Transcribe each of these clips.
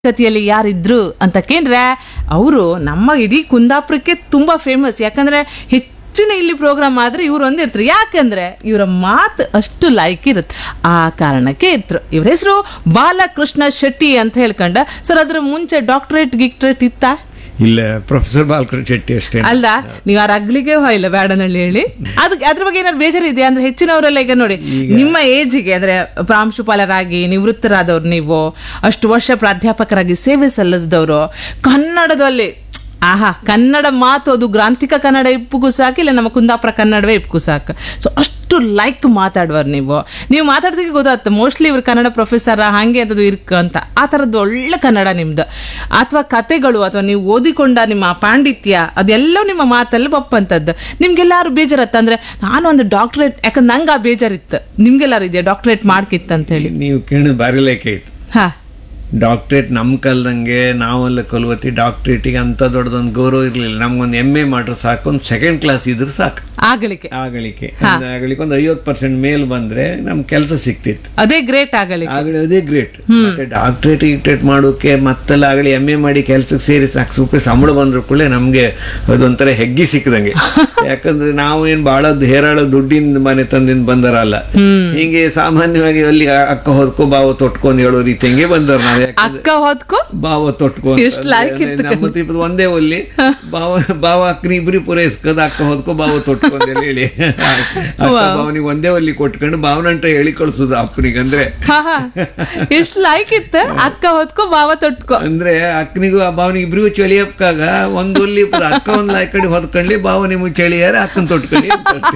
ಕತಿಯಲ್ಲಿ ಯಾರಿದ್ರು ಅಂತ ಕೇಂದ್ರೆ ಅವರು ನಮ್ಮ ಇಡೀ ಕುಂದಾಪುರಕ್ಕೆ ತುಂಬಾ ಫೇಮಸ್ ಯಾಕಂದ್ರೆ ಹೆಚ್ಚಿನ ಇಲ್ಲಿ ಪ್ರೋಗ್ರಾಮ್ ಆದ್ರೆ ಇವ್ರು ಒಂದಿರ್ತಾರೆ ಯಾಕಂದ್ರೆ ಇವರ ಮಾತು ಅಷ್ಟು ಲೈಕ್ ಇರುತ್ತೆ ಆ ಕಾರಣಕ್ಕೆ ಇದ್ರು ಇವ್ರ ಹೆಸರು ಬಾಲಕೃಷ್ಣ ಶೆಟ್ಟಿ ಅಂತ ಹೇಳ್ಕೊಂಡ ಸರ್ ಅದ್ರ ಮುಂಚೆ ಡಾಕ್ಟರೇಟ್ ಗಿಕ್ಟರೇಟ್ ಇತ್ತಾ ಇಲ್ಲ ಪ್ರೊಫೆಸರ್ ಬಾಲಕೃಷ್ಣ ಶೆಟ್ಟಿ ಅಷ್ಟೇ ಅಲ್ಲ ನೀವು ಆ ರಗ್ಲಿಗೆ ಹೋಯಿಲ್ಲ ಬ್ಯಾಡನಹಳ್ಳಿ ಹೇಳಿ ಅದಕ್ಕೆ ಅದ್ರ ಬಗ್ಗೆ ಏನಾದ್ರು ಬೇಜಾರು ಇದೆಯಾ ಅಂದ್ರೆ ಹೆಚ್ಚಿನವರೆಲ್ಲ ಈಗ ನೋಡಿ ನಿಮ್ಮ ಏಜಿಗೆ ಅಂದ್ರೆ ಪ್ರಾಂಶುಪಾಲರಾಗಿ ನಿವೃತ್ತರಾದವ್ರು ನೀವು ಅಷ್ಟು ವರ್ಷ ಪ್ರಾಧ್ಯಾಪಕರಾಗಿ ಸೇವೆ ಸಲ್ಲಿಸಿದವರು ಕನ್ನಡದಲ್ಲಿ ಆಹಾ ಕನ್ನಡ ಮಾತು ಅದು ಗ್ರಾಂಥಿಕ ಕನ್ನಡ ಇಪ್ಪುಗೂ ಸಾಕು ಇಲ್ಲ ನಮ್ಮ ಕುಂದಾಪುರ ಕನ್ನಡವೇ ಇಪ್ಪುಗೂ ಸಾಕು ಸೊ ಅಷ್ಟು ಲೈಕ್ ಮಾತಾಡುವರು ನೀವು ನೀವು ಮಾತಾಡ್ದಕ್ಕೆ ಗೊತ್ತಾಗ್ತದೆ ಮೋಸ್ಟ್ಲಿ ಇವ್ರು ಕನ್ನಡ ಪ್ರೊಫೆಸರ್ ಹಾಗೆ ಅಂತದ್ದು ಇರ್ಕ ಅಂತ ಆ ಥರದ್ದು ಒಳ್ಳೆ ಕನ್ನಡ ನಿಮ್ದು ಅಥವಾ ಕತೆಗಳು ಅಥವಾ ನೀವು ಓದಿಕೊಂಡ ನಿಮ್ಮ ಪಾಂಡಿತ್ಯ ಅದೆಲ್ಲವೂ ನಿಮ್ಮ ಮಾತಲ್ಲಿ ಬಪ್ಪಂತದ್ದು ನಿಮ್ಗೆಲ್ಲಾರು ಬೇಜಾರತ್ತ ಅಂದ್ರೆ ನಾನು ಒಂದು ಡಾಕ್ಟರೇಟ್ ಯಾಕಂದ್ರೆ ನಂಗೆ ಆ ಬೇಜಾರಿತ್ತು ನಿಮ್ಗೆಲ್ಲಾರು ಇದೆಯಾ ಡಾಕ್ಟರೇಟ್ ಮಾಡ್ಕಿತ್ತಂತ ಹೇಳಿ ನೀವು ಕೇಳಿದ ಬಾರಿ ಲೇಖ ಇತ್ತು ಹಾ ಡಾಕ್ಟ್ರೇಟ್ ನಮ್ಮ ಕಾಲದಂಗೆ ನಾವೆಲ್ಲ ಕಲ್ವತಿ ಡಾಕ್ಟ್ರೇಟಿಗೆ ಅಂತ ದೊಡ್ಡದೊಂದು ಗೌರವ ಇರಲಿಲ್ಲ ನಮ್ಗೊಂದು ಎಮ್ ಎ ಮಾಡ್ರೆ ಸಾಕು ಒಂದು ಸೆಕೆಂಡ್ ಕ್ಲಾಸ್ ಇದ್ರೆ ಸಾಕು ಆಗಲಿಕ್ಕೆ ಆಗಲಿಕ್ಕೆ ಒಂದು ಆಗಲಿಕ್ಕೆ ಒಂದು ಐವತ್ತು ಪರ್ಸೆಂಟ್ ಮೇಲ್ ಬಂದ್ರೆ ನಮ್ ಕೆಲಸ ಸಿಕ್ತಿತ್ತು ಅದೇ ಗ್ರೇಟ್ ಆಗಲಿಕ್ಕೆ ಆಗಲಿ ಅದೇ ಗ್ರೇಟ್ ಮತ್ತೆ ಡಾಕ್ಟ್ರೇಟ್ ಗಿಕ್ಟ್ರೇಟ್ ಮಾಡೋಕೆ ಮತ್ತೆಲ್ಲ ಆಗಲಿ ಎಮ್ ಎ ಮಾಡಿ ಕೆಲ್ಸಕ್ಕೆ ಸೇರಿ ಸಾಕು ಸೂಪರ್ ಸಂಬಳ ಬಂದ್ರು ಕೂಡ ನಮ್ಗೆ ಅದೊಂಥರ ಹೆಗ್ಗಿ ಸಿಕ್ಕದಂಗೆ ಯಾಕಂದ್ರೆ ನಾವು ಏನ್ ಬಹಳ ಹೇರಾಳ ದುಡ್ಡಿನ ಮನೆ ತಂದಿಂದ ಬಂದರಲ್ಲ ಹಿಂಗೆ ಸಾಮಾನ್ಯವಾಗಿ ಅಲ್ಲಿ ಅಕ್ಕ ಹೊದ್ಕೊ ಬಾವ ತೊಟ್ಕೊಂಡ್ ಹೇಳೋ ರೀತಿ ಹಂಗೆ ಬಂದವ್ರು ನಾವು ಯಾಕಂದ್ರೆ ಅಕ್ಕ ಹೊತ್ಕೊ ಬಾವ ತೊಟ್ಕೊ ಎಷ್ಟ್ ಲಾಯ್ಕ್ ಇತ್ತು ನಮ್ಮ ತೀಪದ ಒಂದೇ ಒಲ್ಲಿ ಬಾವ ಬಾವ ಅಕ್ಕನ ಇಬ್ರಿ ಪೂರೈಸ್ಕದ ಅಕ್ಕ ಹೊದ್ಕೊ ಬಾವ ತೊಟ್ಕೊಂಡ್ ಎಲ್ಲ ಹೇಳಿ ಅಕ್ಕ ಬಾವನಿಗೆ ಒಂದೇ ಒಲ್ಲಿ ಕೊಟ್ಕೊಂಡು ಬಾವನಂಟ ಹೇಳಿ ಕಳ್ಸುದು ಅಪ್ಪನಿಗೆ ಅಂದ್ರೆ ಹಾ ಹಾ ಎಷ್ಟು ಲೈಕ್ ಇತ್ತು ಅಕ್ಕ ಹೊತ್ಕೊ ಬಾವ ತೊಟ್ಕೊ ಅಂದ್ರೆ ಅಕ್ಕನಿಗೂ ಆ ಭಾವನಿಗೆ ಇಬ್ರಿಗೂ ಚಳಿ ಹಪ್ಕಾಗ ಒಂದ್ ಒಲ್ಲಿ ಇಪ್ಪದ ಅಕ್ಕ ಒಂದ್ ಲಾಯ್ ಕಡೆ ಹೊದ್ಕೊಳ್ಳಿ ಭಾವ ನಿಮಗೆ ಚಳಿಯಾರ ಅಕ್ಕನ್ ತೊಟ್ಕೊಳ್ಳಿ ಅಂತ ಅಷ್ಟೇ.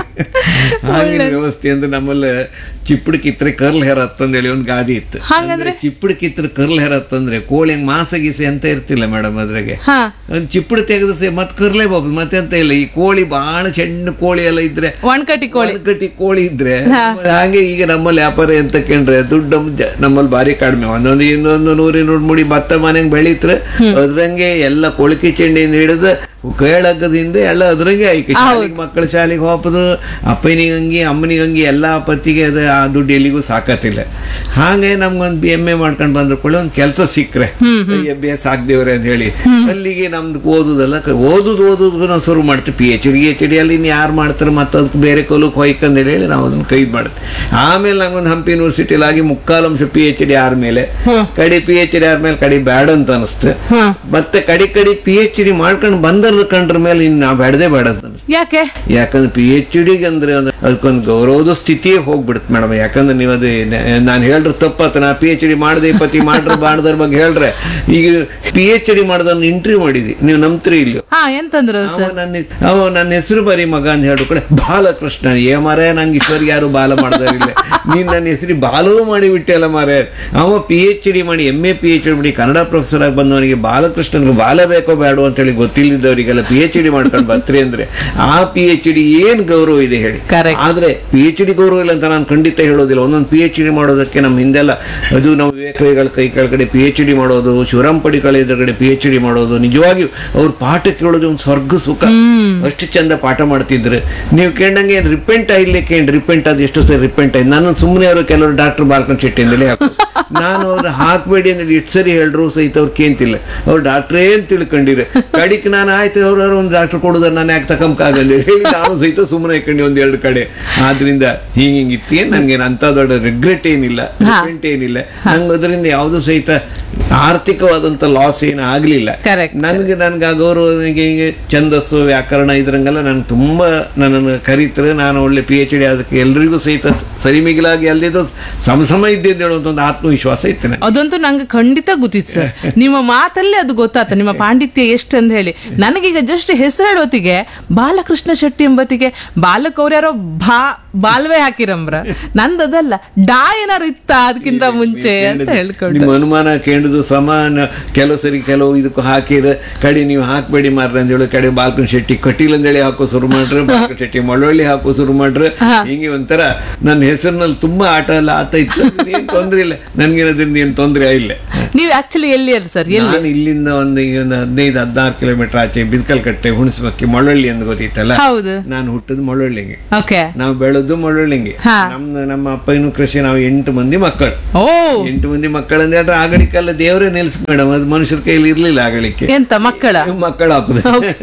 ಹಾಗಿನ ವ್ಯವಸ್ಥೆ ಅಂದ್ರೆ ನಮ್ಮಲ್ಲಿ ಚಿಪ್ಪಡ್ ಕಿತ್ರೆ ಕರ್ಲ್ ಹೆರ ಹೇಳಿ ಒಂದು ಗಾದಿ ಇತ್ತು ಅಂದ್ರೆ ಚಿಪ್ಪಡ್ ಕಿತ್ರೆ ಕರ್ಲ್ ಹೆರ ಅಂದ್ರೆ ಕೋಳಿ ಹಂಗ್ ಮಾಸ ಗೀಸೆ ಅಂತ ಇರ್ತಿಲ್ಲ ಮೇಡಮ್ ಅದ್ರಾಗೆ ಹಾ ಒಂದ್ ಚಿಪ್ಪಡ್ ತೆಗೆದು ಸೆ ಮತ್ ಕರ್ಲೇ ಬಾಬು ಮತ್ತೆ ಅಂತ ಇಲ್ಲ ಈ ಕೋಳಿ ಬಹಳ ಸಣ್ಣ ಕೋಳಿ ಎಲ್ಲ ಇದ್ರೆ ಒಣ್ಕಟ್ಟಿ ಕೋಳಿ ಕಟ್ಟಿ ಕೋಳಿ ಇದ್ರೆ ಹಾಗೆ ಈಗ ನಮ್ಮಲ್ಲಿ ವ್ಯಾಪಾರ ಎಂತ ಕೇಂದ್ರೆ ದುಡ್ಡು ನಮ್ ಜ- ನಮ್ಮಲ್ಲಿ ಭಾರಿ ಕಡಿಮೆ ಒಂದೊಂದು ಇನ್ನೊಂದು ನೂರು ಇನ್ನೂರು ಮುಡಿ ಭತ್ತ ಮನೆಗೆ ಬೆಳೀತ್ರೆ ಅದ್ರಂಗೆ ಎಲ್ಲ ಕೊಳಕಿ ಚೆಂಡಿಯಿಂದ ಹಿಡಿದು ಕೇಳಗದಿಂದ ಎಲ್ಲ ಅದ್ರಂಗೆ ಐಕೆ ಶಾಲೆಗೆ ಮಕ್ಕಳ ಶಾಲೆಗೆ ಹೋಪದು ಅಪ್ಪನಿಗೆ ಹಂಗಿ ಅಮ್ಮನಿಗೆ ಹಂಗಿ ಎಲ್ಲ ಪತ್ತಿಗೆ ಅದು ಆ ದುಡ್ಡು ಎಲ್ಲಿಗೂ ಸಾಕತ್ತಿಲ್ಲ ಹಾಗೆ ನಮ್ಗೊಂದು ಬಿ ಎಮ್ ಎ ಮಾಡ್ಕೊಂಡು ಬಂದ್ರು ಕೂಡ ಒಂದು ಕೆಲಸ ಸಿಕ್ಕ್ರೆ ಎಂ ಬಿ ಎಸ್ ಆಗ್ದೇವ್ರೆ ಅಂತ ಹೇಳಿ ಅಲ್ಲಿಗೆ ನಮ್ದು ಓದುದಲ್ಲ ಕ- ಓದುದು ಓದುದು ನಾವು ಶುರು ಮಾಡ್ತೀವಿ P H D H D ಅಲ್ಲಿ ಇನ್ನು ಯಾರು ಮಾಡ್ತಾರೆ ಮತ್ತೆ ಅದಕ್ಕೆ ಬೇರೆ ಕೊಲಕ್ಕೆ ಹೊಯ್ಕಂತ ಹೇಳಿ ನಾವು ಅದನ್ನ ಕೈದ್ ಮಾಡ್ತೀವಿ ಆಮೇಲೆ ನಂಗೊಂದು ಹಂಪಿ ಯೂನಿವರ್ಸಿಟಿಲಿ ಆಗಿ ಮುಕ್ಕಾಲಂಶ ಪಿ ಎಚ್ ಡಿ ಆದ್ಮೇಲೆ ಕಡಿ ಪಿ ಎಚ್ ಡಿ ಆದ್ಮೇಲೆ ಕಡಿ ಬ್ಯಾಡ ಅಂತ ಅನಿಸ್ತು ಮತ್ತೆ ಕಡಿ ಕಡಿ ಪಿ ಎಚ್ ಡಿ ಮಾಡ್ಕೊಂಡು ಬಂದರ್ ಕಂಡ್ರ ಮೇಲೆ ಇನ್ನು ನಾವು ಬೇಡದೇ ಬೇಡ ಅಂತ ಅನಿಸ್ತು ಯಾಕೆ ಯಾಕಂದ್ರೆ ಪಿ ಎಚ್ ಡಿಗೆ ಅಂದ್ರೆ ಒಂದು ಅದಕ್ಕೊಂದು ಗೌರವದ ಸ್ಥಿತಿಯೇ ಹೋಗ್ಬಿಡುತ್ತೆ ಮೇಡಮ್ ಯಾಕಂದ್ರೆ ನೀವು ಅದು ನಾನು ಹೇಳ್ರೆ ತಪ್ಪತ್ತ ನಾ ಪಿ ಎಚ್ ಡಿ ಮಾಡದೆ ಪತಿ ಮಾಡ್ರೆ ಬಾಡ್ದ್ರ ಬಗ್ಗೆ ಹೇಳ್ರೆ ಈಗ ಪಿ ಎಚ್ ಡಿ ಮಾಡ್ದನ್ನ ಇಂಟರ್ವ್ಯೂ ಮಾಡಿದಿ ನೀವು ನಂಬ್ತೀರಿ ಇಲ್ಲಿ ಹಾ ಎಂತಂದ್ರು ಅವ ನನ್ನ ಅವ ನನ್ನ ಹೆಸರು ಬರೀ ಮಗ ಅಂತ ಹೇಳು ಕೂಡ ಬಾಲಕೃಷ್ಣ ಏ ಮಾರೇ ನಂಗೆ ಇಷ್ಟವರೆಗೆ ಯಾರು ಬಾಲ ಮಾಡ್ದಾರಿಲ್ಲ ನೀನ್ ನನ್ನ ಹೆಸರು ಬಾಲವೂ ಮಾಡಿ ಬಿಟ್ಟೆಲ್ಲ ಮಾರೇ ಅವ ಪಿ ಎಚ್ ಡಿ ಮಾಡಿ M A P H D ಮಾಡಿ ಕನ್ನಡ ಪ್ರೊಫೆಸರ್ ಆಗಿ ಬಂದವನಿಗೆ ಬಾಲಕೃಷ್ಣನ್ಗೆ ಬಾಲ ಬೇಕೋ ಬೇಡೋ ಅಂತೇಳಿ ಗೊತ್ತಿಲ್ಲದವರಿಗೆಲ್ಲ ಪಿ ಎಚ್ ಡಿ ಮಾಡ್ಕೊಂಡು ಬರ್ತೀರಿ ಅಂದ್ರೆ ಆ ಪಿ ಎಚ್ ಡಿ ಏನ್ ಗೌರವ ಇದೆ ಹೇಳಿ Correct. ಆದ್ರೆ ಪಿ ಎಚ್ ಡಿ ಗೌರವ ಇಲ್ಲ ಅಂತ ನಾನು ಖಂಡಿತ ಹೇಳೋದಿಲ್ಲ ಒಂದೊಂದು ಪಿ ಎಚ್ ಡಿ ಮಾಡೋದಕ್ಕೆ ನಮ್ಮ ಹಿಂದೆಲ್ಲ ಅದು ನಾವು ವಿವೇಕಗಳ ಕೈ ಕೆಳಗಡೆ ಪಿ ಎಚ್ ಡಿ ಮಾಡೋದು ಶಿವರಾಮ್ ಪಡಿಕಳ ಎದುರುಗಡೆ ಪಿ ಎಚ್ ಡಿ ಮಾಡೋದು ನಿಜವಾಗಿಯೂ ಅವ್ರ ಪಾಠ ಕೇಳೋದು ಒಂದು ಸ್ವರ್ಗ ಸುಖ ಅಷ್ಟು ಚಂದ ಪಾಠ ಮಾಡ್ತಿದ್ರು ನೀವು ಕೇಳಂಗೆ ಏನ್ ರಿಪೆಂಟ್ ಆಗ್ಲಿಕ್ಕೆ ಏನ್ ರಿಪೆಂಟ್ ಅದು ಎಷ್ಟು ಸರಿ ರಿಪೆಂಟ್ ಆಯ್ತು ನಾನು ಸುಮ್ಮನೆ ಅವರು ಕೆಲವರು ಡಾಕ್ಟರ್ ಬಾಲ್ಕನ್ ಶೆಟ್ಟಿ ಅಂತಲೇ ಹಾಕು ನಾನು ಅವ್ರು ಹಾಕ್ಬೇಡಿ ಅಂದ್ರೆ ಎಷ್ಟು ಸರಿ ಹೇಳ್ರು ಸಹಿತ ಅವ್ರು ಕೇಂತಿಲ್ಲ ಅವ್ರು ಡಾಕ್ಟ್ರೇ ಅಂತ ತಿಳ್ಕೊಂಡಿರ ಕಡಿಕ್ ನಾನು ಆಯ್ತು ಅವ್ರು ಒಂದು ಡಾಕ್ಟರ್ ಕೊಡೋದ್ರ ನಾನು ಯಾಕೆ ತಕೊಂಬಕಾಗಂದ್ರೆ ಹೇಳಿ ನಾನು ಸಹಿತ ಸುಮ್ಮನೆ ಹಾಕೊಂಡು ಒಂದ್ ಎರಡು ಕಡೆ ಆದ್ರಿಂದ ಹಿಂಗ್ ಹಿಂಗ್ ಇತ್ತೇನ್ ನಂಗೆ ಅಂತ ದೊಡ್ಡ ರಿಗ್ರೆಟ್ ಏನಿಲ್ಲ ರಿಗ್ರೆಟ್ ಏನಿಲ್ಲ ನಂಗೆ ಅದರಿಂದ ಯಾವ್ದು ಸಹಿತ ಆರ್ಥಿಕವಾದಂತ ಲಾಸ್ ಏನು ಆಗ್ಲಿಲ್ಲ Correct. ನನ್ಗೆ ನನ್ಗೆ ಆ ಗೌರವ ನನಗೆ ಹಿಂಗೆ ಛಂದಸ್ಸು ವ್ಯಾಕರಣ ಇದ್ರಂಗೆಲ್ಲ ನಾನು ತುಂಬಾ ನನ್ನನ್ನು ಕರೀತಾರೆ ನಾನು ಒಳ್ಳೆ ಪಿ ಎಚ್ ಡಿ ಅದಕ್ಕೆ ಎಲ್ರಿಗೂ ಸಹಿತ ಸರಿಮಿಗಿಲಾಗಿ ಅಲ್ದಿದ್ದು ಸಮ ಸಮ ಇದ್ದಿದ್ದು ಹೇಳುವಂತ ಒಂದು ಆತ್ಮವಿಶ್ವಾಸ ಇತ್ತು ನನಗೆ ಅದಂತೂ ನಂಗೆ ಖಂಡಿತ ಗೊತ್ತಿತ್ತು ಸರ್ ನಿಮ್ಮ ಮಾತಲ್ಲೇ ಅದು ಗೊತ್ತಾತ ನಿಮ್ಮ ಪಾಂಡಿತ್ಯ ಎಷ್ಟು ಅಂತ ಹೇಳಿ ನನಗೀಗ ಜಸ್ಟ್ ಹೆಸರು ಹೇಳೋತಿಗೆ ಬಾಲಕೃಷ್ಣ ಶೆಟ್ಟಿ ಎಂಬತ್ತಿಗೆ ಬಾಲಕ್ ಅವ್ರು ಯಾರೋ ಬಾ ಬಾಲ್ವೆ ಹಾಕಿರಂಬ್ರ ನಂದು ಅದಲ್ಲ ಡಾ ಏನಾರು ಇತ್ತ ಅದಕ್ಕಿಂತ ಮುಂಚೆ ಅಂತ ಹೇಳ್ಕೊಂಡು ನಿಮ್ಮ ಅನುಮಾನ ಕೇಳುದು ಸಮಾನ ಕೆಲವು ಸರಿ ಕೆಲವು ಇದಕ್ಕೂ ಹಾಕಿರ ಕಡೆ ನೀವು ಹಾಕ್ಬೇಡಿ ಮಾರ್ರೆ ಅಂತ ಹೇಳಿ ಕಡೆ ಬಾಲ್ಕನ್ ಶೆಟ್ಟಿ ಕಟೀಲ್ ಅಂದೇಳಿ ಹಾಕೋ ಶುರು ಮಾಡ್ರೆ ಬಾಲ್ಕನ್ ಶೆಟ್ಟಿ ಮಳವಳ್ಳಿ ಹಾಕೋ ಶುರು ಮಾಡ್ರೆ ಹಿಂಗೆ ಒಂಥರ ನನ್ನ ಹೆಸರಿನಲ್ಲಿ ತುಂಬಾ ಆಟ ಎಲ್ಲ ಆತ ಇತ್ತು ಏನ್ ತೊಂದ್ರೆ ಇಲ್ಲ ನನ್ಗೇನದ್ರಿಂದ ಏನು ತೊಂದರೆ ಇಲ್ಲ ನೀವು ಆಕ್ಚುಲಿ ಎಲ್ಲಿ ಅಲ್ಲ ಸರ್ ಎಲ್ಲಿ ನಾನು ಇಲ್ಲಿಂದ ಒಂದು ಈಗ ಒಂದು ಹದಿನೈದು ಹದಿನಾರು ಕಿಲೋಮೀಟರ್ ಆಚೆ ಬಿದ್ಕಲ್ ಕಟ್ಟೆ ಹುಣಸಮಕ್ಕಿ ಮಳವಳ್ಳಿ ಅಂತ ಗೊತ್ತಿತ್ತಲ್ಲ ಹೌದು ನಾನು ಹುಟ್ಟದ್ದು ಮಳವಳ್ಳಿಗೆ ಓಕೆ ನಾವು ಬೆಳೆದು ಮಳವಳ್ಳಿಗೆ ಹಾ. ನಮ್ಮ ನಮ್ಮ ಅಪ್ಪನ ಕೃಷಿ ನಾವು ಎಂಟು ಮಂದಿ ಮಕ್ಕಳು ಓ ಎಂಟು ಮಂದಿ ಮಕ್ಕಳಂದ್ರೆ ಹೇಳ್ರೆ ಆಗಡಿಕಲ್ಲ ದೇವರೇ ನಿಲ್ಸ್ ಮೇಡಮ್ ಅದು ಮನುಷ್ಯರ ಕೈಲಿ ಇರ್ಲಿಲ್ಲ ಆಗಲಿಕ್ಕೆ ಎಂತ ಮಕ್ಕಳ ಮಕ್ಕಳು ಹಾಕುದು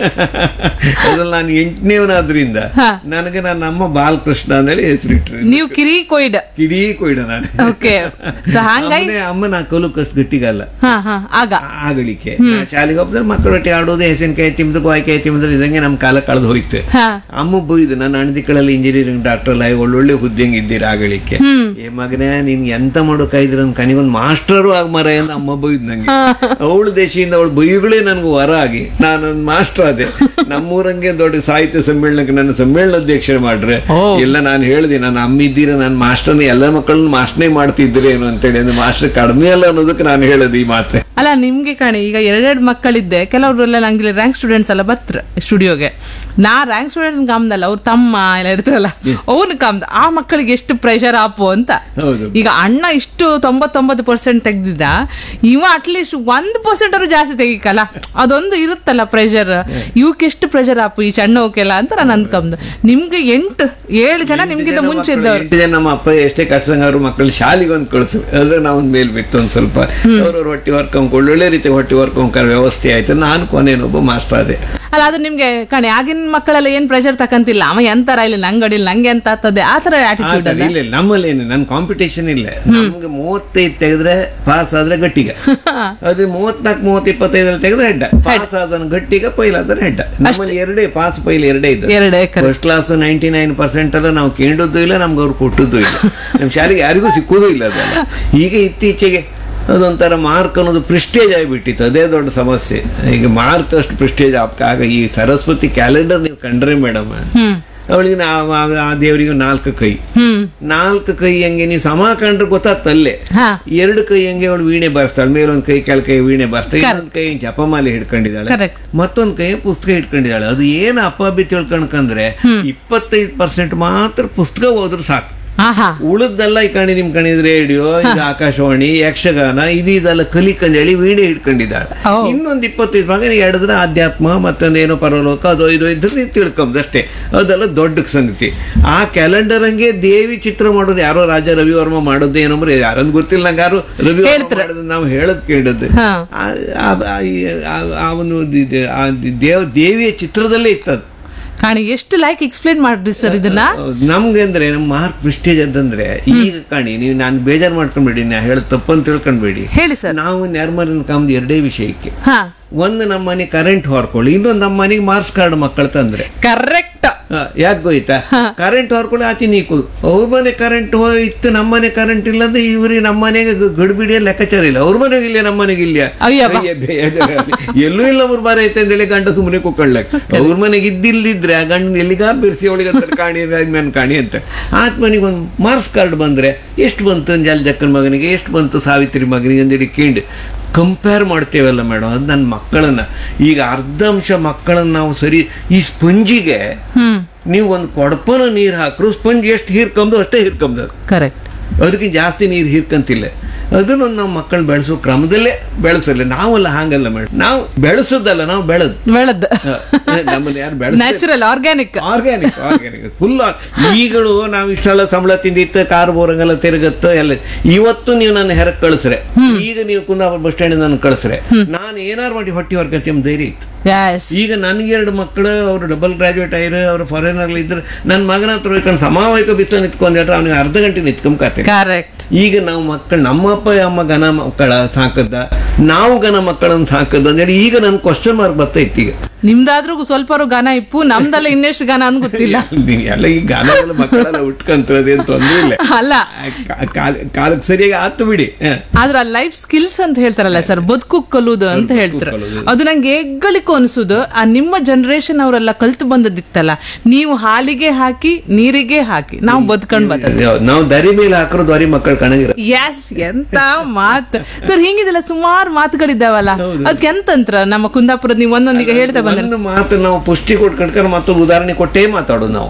ಅದ್ರಲ್ಲಿ ನಾನು ಎಂಟನೇವನಾದ್ರಿಂದ ಹಾ. ನನಗೆ ನನ್ನ ಅಮ್ಮ ಬಾಲಕೃಷ್ಣ ಅಂತೇಳಿ ಹೆಸರಿಟ್ರು ನೀವು ಕಿರಿ ಕೊಯ್ಡ ಕಿಡೀ ಕೊಯ್ಡ ನಾನು ಓಕೆ ಸೊ ಹಂಗಾಗಿ ಅಮ್ಮನೇ- ಅಮ್ಮ ನಾ ಕಲುಕಷ್ಟು ಗಟ್ಟಿಗಲ್ಲ ಹಾ ಹಾ ಆಗ ಆಗಲಿಕ್ಕೆ ನಾ ಶಾಲೆಗೆ ಹೋಗ್ತಾರೆ ಮಕ್ಕಳು ಒಟ್ಟಿಗೆ ಆಡೋದು ಹೆಸರಿನಕಾಯಿ ತಿಂದು ಗೋಯ್ಕಾಯಿ ತಿಂದ್ರೆ ಇದಂಗೆ ನಮ್ಮ ಕಾಲ ಕಳೆದು ಹೋಯ್ತು ಹಾ ಅಮ್ಮ ಬೈದು ನನ್ನ ಅಣದಿಕ್ಕಳಲ್ಲಿ ಇಂಜಿನಿಯರಿಂಗ್ ಡಾಕ್ಟರ್ ಆಗಿ ಒಳ್ಳೊಳ್ಳೆ ಹುದ್ದೆಂಗ್ ಇದ್ದೀರ ಆಗಲಿಕ್ಕೆ ಏ ಮಗನೇ ನೀನ್ ಎಂತ ಮಾಡೋಕಾಯ್ದ್ರ ನನ್ ಕನಿಗೊಂದು ಮಾಸ್ಟರು ಆಗ ಮರ ಅಂತ ಅಮ್ಮ ಬೈದ್ ನಂಗೆ ಅವಳು ದೇಶದಿಂದ ಅವಳು ಬೈಗಳೇ ನನ್ಗೆ ವರ ಆಗಿ ನಾನೊಂದು ಮಾಸ್ಟರ್ ಅದೇ ನಮ್ಮೂರಂಗೆ ದೊಡ್ಡ ಸಾಹಿತ್ಯ ಸಮ್ಮೇಳನಕ್ಕೆ ನನ್ನ ಸಮ್ಮೇಳನಾಧ್ಯಕ್ಷ ಮಾಡ್ರೆ ಎಲ್ಲ ನಾನು ಹೇಳಿದೆ ನಾನು ಅಮ್ಮ ಇದ್ದೀರ ನಾನು ಮಾಸ್ಟರ್ನ ಎಲ್ಲ ಮಕ್ಕಳನ್ನ ಮಾಸ್ಟರ್ನೇ ಮಾಡ್ತಿದ್ರೆ ಏನು ಅಂತೇಳಿ ಅಂದ್ರೆ ಮಾಸ್ಟರ್ ಕಡಿಮೆ ಅಲ್ಲ ಅನ್ನೋದಕ್ಕೆ ನಾನು ಹೇಳೋದು ಈ ಮಾತೆ ಅಲ್ಲ ನಿಮ್ಗೆ ಕಾಣಿ ಈಗ ಎರಡೆರಡು ಮಕ್ಕಳಿದ್ದೆ ಕೆಲವರೆಲ್ಲ ನಂಗೆ ರ್ಯಾಂಕ್ ಸ್ಟೂಡೆಂಟ್ಸ್ ಎಲ್ಲ ಬತ್ರ ಸ್ಟುಡಿಯೋಗೆ ನಾ ರ್ಯಾಂಕ್ ಸ್ಟೂಡೆಂಟ್ ಕಾಮ್ದಲ್ಲ ಅವ್ರ ತಮ್ಮ ಎಲ್ಲ ಇರ್ತಾರಲ್ಲ ಅವನು ಕಾಮ್ದ ಆ ಮಕ್ಕಳಿಗೆ ಎಷ್ಟು ಪ್ರೆಷರ್ ಆಪು ಅಂತ ಹೌದು ಈಗ ಅಣ್ಣ ಇಷ್ಟು ತೊಂಬತ್ತೊಂಬತ್ತು ಪರ್ಸೆಂಟ್ ತೆಗ್ದಿದ್ದ ಇವ ಅಟ್ಲೀಸ್ಟ್ ಒಂದು ಪರ್ಸೆಂಟ್ ಅವರು ಜಾಸ್ತಿ ತೆಗಿಕಲ್ಲ ಅದೊಂದು ಇರುತ್ತಲ್ಲ ಪ್ರೆಷರ್ ಇವಕ್ಕೆ ಎಷ್ಟು ಪ್ರೆಷರ್ ಆಪು ಈ ಸಣ್ಣವಕ್ಕೆಲ್ಲ ಅಂತ ನಾನು ಅಂದ್ಕೊಂಬ ನಿಮ್ಗೆ ಎಂಟು ಏಳು ಜನ ನಿಮ್ಗಿಂತ ಮುಂಚೆ ಇದ್ದವ್ರು ಎಂಟು ಜನ ನಮ್ಮ ಅಪ್ಪ ಎಷ್ಟೇ ಕಟ್ಸಂಗ ಅವ್ರ ಮಕ್ಕಳು ಶಾಲೆಗೆ ಒಂದು ಕಳ್ಸಿ ಅದ್ರ ನಾವು ಒಂದು ಮೇಲ್ ಬಿತ್ತು ಒಂದು ಸ್ವಲ್ಪ ಅವ್ರವ್ರ ಹೊಟ್ಟೆ ವರ್ಕೊಂಡ್ ಒಳ್ಳೊಳ್ಳೆ ರೀತಿ ಹೊಟ್ಟೆ ವರ್ಕೊಂಡ್ ವ್ಯವಸ್ಥೆ ಆಯ್ತು ನಾನು ಕೊನೆನೊಬ್ಬ ಮಾಸ್ಟರ್ ಅದೇ ಅಲ್ಲ ಅದು ನಿಮ್ಗೆ ಕಣೆ ಆಗಿನ ಮಕ್ಕಳೆಲ್ಲ ಏನ್ ಪ್ರೆಷರ್ ತಕಂತಿಲ್ಲ ಅವ ಎಂತರ ಇಲ್ಲ ನಂಗೆ ಅಡಿಲ್ಲ ನಂಗೆ ಎಂತ ಆಗ್ತದೆ ಆ ತರ ಆಟಿಟ್ಯೂಡ್ ಅಲ್ಲ ಇಲ್ಲ ಇಲ್ಲ, ನಮ್ಮಲ್ಲಿ ಏನು ನನ್ನ ಕಾಂಪಿಟೇಷನ್ ಇಲ್ಲ ನಮ್ಗೆ ಮೂವತ್ತೈದು ತೆಗೆದ್ರೆ ಪಾಸ್ ಆದ್ರೆ ಗಟ್ಟಿಗ ಅದು ಮೂವತ್ನಾಲ್ಕು ಮೂವತ್ತು ಇಪ್ಪತ್ತೈದಲ್ಲಿ ತೆಗೆದ್ರೆ ಹೆಡ್ಡ ಪಾಸ್ ಆದನು ಗಟ್ಟಿಗ ಪೈಲ್ ಆದ್ರೆ ಹೆಡ್ಡ ನಮ್ಮಲ್ಲಿ ಎರಡೇ ಪಾಸ್ ಪೈಲ್ ಎರಡೇ ಇದೆ ಎರಡು ಎಕರೆ first class ninety nine percent ಎಲ್ಲ ನಾವು ಕೇಂಡದ್ದು ಇಲ್ಲ ನಮ್ಗೆ ಅವ್ರು ಕೊಟ್ಟದ್ದು ಇಲ್ಲ ನಮ್ಮ ಶಾಲೆಗೆ ಯಾರಿಗೂ ಸಿಕ್ಕುವುದೂ ಇಲ್ಲ ಅದೆಲ್ಲ ಈಗ ಇತ್ತೀಚೆಗೆ ಅದೊಂಥರ ಮಾರ್ಕ್ ಅನ್ನೋದು ಪ್ರಿಸ್ಟೇಜ್ ಆಗಿಬಿಟ್ಟಿತ್ತು ಅದೇ ದೊಡ್ಡ ಸಮಸ್ಯೆ ಈಗ ಮಾರ್ಕ್ ಅಷ್ಟು ಪ್ರಿಸ್ಟೇಜ್ ಆಗ ಈ ಸರಸ್ವತಿ ಕ್ಯಾಲೆಂಡರ್ ನೀವು ಕಂಡ್ರೆ ಮೇಡಮ್ ಹ್ಮ್ ಅವಳಿಗೆ ನಾವು ಆ- ಆ ದೇವರಿಗೆ ನಾಲ್ಕು ಕೈ ಹ್ಮ್ ನಾಲ್ಕು ಕೈ ಹಂಗೆ ನೀವು ಸಮ ಕಂಡ್ರೆ ಗೊತ್ತಾಗ್ತಲ್ಲೇ ಹಾ ಎರಡು ಕೈ ಹಂಗೆ ಅವಳು ವೀಣೆ ಬರ್ಸ್ತಾಳೆ ಮೇಲೊಂದು ಕೈ ಕೆಳ ಕೈ ವೀಣೆ ಬರ್ತಾಳೆ ಇನ್ನೊಂದು ಕೈ ಜಪಮಾಲೆ ಹಿಡ್ಕೊಂಡಿದ್ದಾಳೆ ಕರೆಕ್ಟ್ ಮತ್ತೊಂದು ಕೈ ಪುಸ್ತಕ ಇಟ್ಕೊಂಡಿದ್ದಾಳೆ ಅದು ಏನು ಅಪ್ಪಾಬಿ ತಿಳ್ಕೊಂಡ್ಕಂದ್ರೆ ಇಪ್ಪತ್ತೈದು ಪರ್ಸೆಂಟ್ ಮಾತ್ರ ಪುಸ್ತಕ ಹೋದ್ರು ಸಾಕು ಆಹಾ ಉಳಿದೆಲ್ಲ ಈ ಕಣಿ ನಿಮ್ ಕಣಿದ್ ರೇಡಿಯೋ ಇದು ಆಕಾಶವಾಣಿ ಯಕ್ಷಗಾನ ಇದು ಇದೆಲ್ಲ ಕಲಿಕಂದೇಳಿ ವೀಣೆ ಹಿಡ್ಕೊಂಡಿದ್ದಾಳೆ ಓ. ಇನ್ನೊಂದು ಇಪ್ಪತ್ತೈದು ಭಾಗ ನೀವು ಎಡದ್ರೆ ಆಧ್ಯಾತ್ಮ ಮತ್ತೊಂದೇನೋ ಪರಲೋಕ ಅದು ಇದು ಇದ್ರೆ ನೀವು ತಿಳ್ಕೊಂಬದಷ್ಟೇ ಅದೆಲ್ಲ ದೊಡ್ಡ ಸಂಗತಿ ಆ ಕ್ಯಾಲೆಂಡರ್ ಹಂಗೆ ದೇವಿ ಚಿತ್ರ ಮಾಡೋದು ಯಾರೋ ರಾಜ ರವಿವರ್ಮ ಮಾಡೋದು ಏನೋ ಅಂದ್ರೆ ಯಾರಂದ್ ಗೊತ್ತಿಲ್ಲ ನಂಗೆ ಯಾರು ರವಿ ಮಾಡೋದು ನಾವು ಹೇಳದ್ ಕೇಳದ್ದು ಹಾ. ಆ- ಆ- ಆ- ಆ- ಆ ಒಂದು ಇದು- ಆ ದೇವ ದೇವಿಯ ಚಿತ್ರದಲ್ಲೇ ಇತ್ತದು ಕಾಣಿ ಎಷ್ಟು ಲೈಕ್ ಎಕ್ಸ್ಪ್ಲೇನ್ ಮಾಡ್ರಿ ಸರ್ ಇದನ್ನ ನಮ್ಗೆ ಅಂದ್ರೆ ನಮ್ಮ ಮಾರ್ಕ್ ಪ್ರಿಸ್ಟೇಜ್ ಅಂತಂದ್ರೆ ಈಗ ಕಾಣಿ ನೀವು ನಾನು ಬೇಜಾರು ಮಾಡ್ಕೊಂಡ್ಬೇಡಿ ನಾ ಹೇಳೋದು ತಪ್ಪಂತ ತಿಳ್ಕೊಂಡ್ಬೇಡಿ ಹೇಳಿ ಸರ್ ನಾವು ನೆರ್ಮರಿನ ಕಾಮ್ದು ಎರಡೇ ವಿಷಯಕ್ಕೆ ಹಾ ಒಂದು ನಮ್ಮ ಮನೆ ಕರೆಂಟ್ ಹೊರ್ಕೊಳ್ಳಿ ಇನ್ನೊಂದು ನಮ್ಮ ಮನೆಗೆ ಮಾರ್ಕ್ಸ್ ಕಾರ್ಡ್ ಮಕ್ಕಳು ತಂದ್ರೆ ಕರೆಕ್ಟ್ ಯಾಕೆ ಗೊಯ್ತಾ ಕರೆಂಟ್ ಹೊರ್ಕೊಳ್ಳಿ ಆಚೆ ನೀಕು ಅವ್ರ ಮನೆ ಕರೆಂಟ್ ಹೋಯ್ತು ನಮ್ಮ ಮನೆ ಕರೆಂಟ್ ಇಲ್ಲಂದ್ರೆ ಇವ್ರಿಗೆ ನಮ್ಮ ಮನೆಗೆ ಗಡಿಬಿಡಿಯ ಲೆಕ್ಕಾಚಾರ ಇಲ್ಲ ಅವ್ರ ಮನೆಗೆ ಇಲ್ಲ ನಮ್ಮ ಮನೆಗೆ ಇಲ್ಲ ಅಯ್ಯವ್ವ. ಅಯ್ಯ, ಬೇಜಾರಾಗ್ಲಿ. ಎಲ್ಲೂ ಇಲ್ಲ ಅವ್ರ ಮನೆ ಐತೆ ಅಂತೇಳಿ ಗಂಡ ಸುಮ್ಮನೆ ಕುಕ್ಕಳ್ಲಕ್ ಅವ್ರ ಮನೆಗೆ ಇದ್ದಿಲ್ದಿದ್ರೆ ಆ ಗಂಡ ಎಲ್ಲಿಗಾ ಬಿರ್ಸಿ ಅವಳಿಗೆ ಅಂತ ಕಾಣಿ ನನ್ ಕಾಣಿ ಅಂತ ಆತ್ ಮನೆಗೆ ಒಂದು ಮಾರ್ಕ್ಸ್ ಕಾರ್ಡ್ ಬಂದ್ರೆ ಎಷ್ಟು ಬಂತು ಜಲ್ ಜಕ್ಕನ ಮಗನಿಗೆ ಎಷ್ಟು ಬಂತು ಸಾವಿತ್ರಿ ಮಗನಿಗೆ ಅಂತೇಳಿ ಕೇಳಿ ಕಂಪೇರ್ ಮಾಡ್ತೇವಲ್ಲ ಮೇಡಮ್ ಅದು ನನ್ನ ಮಕ್ಕಳನ್ನ ಈಗ ಅರ್ಧ ಅಂಶ ಮಕ್ಕಳನ್ನ ನಾವು ಸರಿ ಈ ಸ್ಪಂಜಿಗೆ ಹ್ಮ್ ನೀವು ಒಂದು ಕೊಡಪನ ನೀರು ಹಾಕ್ರು ಸ್ಪಂಜ್ ಎಷ್ಟು ಹೀರ್ಕೊಂಬದು ಅಷ್ಟೇ ಹೀರ್ಕೊಂಬದು ಕರೆಕ್ಟ್ ಅದಕ್ಕೆ ಜಾಸ್ತಿ ನೀರು ಹೀರ್ಕಂತಿಲ್ಲ ಅದನ್ನು ನಮ್ಮ ಮಕ್ಕಳು ಬೆಳೆಸೋ ಕ್ರಮದಲ್ಲೇ ಬೆಳೆಸಲ್ಲ ನಾವಲ್ಲ ಹಾಗಲ್ಲ ಮೇಡಮ್ ನಾವು ಬೆಳೆಸೋದಲ್ಲ ನಾವು ಬೆಳೆದ್ ಬೆಳದ್ ನಮ್ಮನ್ನ ಯಾರು ಬೆಳೆಸ natural organic organic organic full ಈಗಳು ನಾವು ಇಷ್ಟೆಲ್ಲ ಸಂಬಳ ತಿಂದಿತ್ತು ಕಾರ್ ಬೋರಂಗೆಲ್ಲ ತಿರುಗತ್ತು ಎಲ್ಲ ಇವತ್ತು ನೀವು ನನ್ನ ಹೆರಕ್ ಕಳಿಸ್ರೆ ಈಗ ನೀವು ಕುಂದಾಪುರ ಬಸ್ ಸ್ಟ್ಯಾಂಡ್ ನನ್ನ ಕಳಿಸ್ರೆ ನಾನು ಏನಾರು ಮಾಡಿ ಹೊಟ್ಟಿ ಹೊರ್ಕತಿ ಎಂಬ ಧೈರ್ಯ ಇತ್ತು ಯಸ್ ಈಗ ನನಗೆ ಎರಡು ಮಕ್ಕಳು ಅವರು ಡಬಲ್ ಗ್ರಾಜುಯೇಟ್ ಆಗಿರೋ ಅವರು ಫಾರಿನರ್ ಇದ್ರೆ ನನ್ನ ಮಗನ ಹತ್ರ ಹೋಯ್ಕೊಂಡು ಸಮಾವಯಕ ಬಿಸಿಲು ನಿಂತ್ಕೊಂಡ್ರೆ ಅವ್ನಿಗೆ ಅರ್ಧ ಗಂಟೆ ನಿಂತ್ಕೊಂಬಕತ್ತೆ ಕರೆಕ್ಟ್ ಈಗ ನಾವು ಮಕ್ಕಳು ನಮ್ಮ ಅಪ್ಪ ಅಮ್ಮ ಗನ ಮಕ್ಕಳ ಸಾಕದ್ದ ನಾವು ಗನ ಮಕ್ಕಳನ್ನ ಸಾಕದ್ದ ಅಂತೇಳಿ ಈಗ ನನ್ ಕ್ವಶನ್ ಮಾರ್ಕ್ ಬರ್ತೈತಿ ಈಗ ನಿಮ್ದಾದ್ರೂ ಸ್ವಲ್ಪ ಗಾನ ಇಪ್ಪು ನಮ್ದೆಲ್ಲ ಇನ್ನೆಷ್ಟು ಗಾನ ಅನ್ ಗೊತ್ತಿಲ್ಲ ನೀವು ಎಲ್ಲ ಈ ಗಾನಗಳ ಮಕ್ಕಳೆಲ್ಲ ಉಟ್ಕಂತದೇನು ತೊಂದ್ರೆ ಇಲ್ಲ ಅಲ್ಲ ಕಾ- ಕಾಲ- ಕಾಲಕ್ಕೆ ಸರಿಯಾಗಿ ಆತು ಬಿಡಿ ಹ. ಆದ್ರ ಆ ಲೈಫ್ ಸ್ಕಿಲ್ಸ್ ಅಂತ ಹೇಳ್ತಾರಲ್ಲ ಸರ್ ಬದುಕು ಕಲುದು ಅಂತ ಹೇಳ್ತಾರೆ ಕಲುದು. ಅದು ನಂಗೆ ಹೆಗ್ಗಳಿಕು ಅನ್ಸುದು ಆ ನಿಮ್ಮ ಜನರೇಷನ್ ಅವರೆಲ್ಲ ಕಲ್ತು ಬಂದದಿತ್ತಲ್ಲ ನೀವು ಹಾಲಿಗೆ ಹಾಕಿ ನೀರಿಗೆ ಹಾಕಿ ನಾವು ಬದುಕೊಂಡ್ ಬರ್ತದೆ ಯಾವ್ದು? ನಾವು ದರಿ ಮೇಲೆ ಹಾಕಿರೋ ದ್ವಾರಿ ಮಕ್ಕಳು ಕಣಗಿರ ಎಸ್ ಎಂತ ಮಾತ್ ಸರ್ ಹಿಂಗಿದೆಲ್ಲ ಸುಮಾರು ಮಾತುಗಳಿದ್ದಾವಲ್ಲ ಅದಕ್ಕೆ ಎಂತಂತ್ರ ನಮ್ಮ ಕುಂದಾಪುರದ ನೀವು ಒಂದೊಂದಿಗೆ ಹೇಳ್ತಾ ಬಂದ್ರೆ ಒಂದು ಮಾತು ನಾವು ಪುಷ್ಟಿ ಕೊಟ್ಕೊಂಡ್ರೆ ಮತ್ತೊಂದು ಉದಾಹರಣೆ ಕೊಟ್ಟೇ ಮಾತಾಡೋದು ನಾವು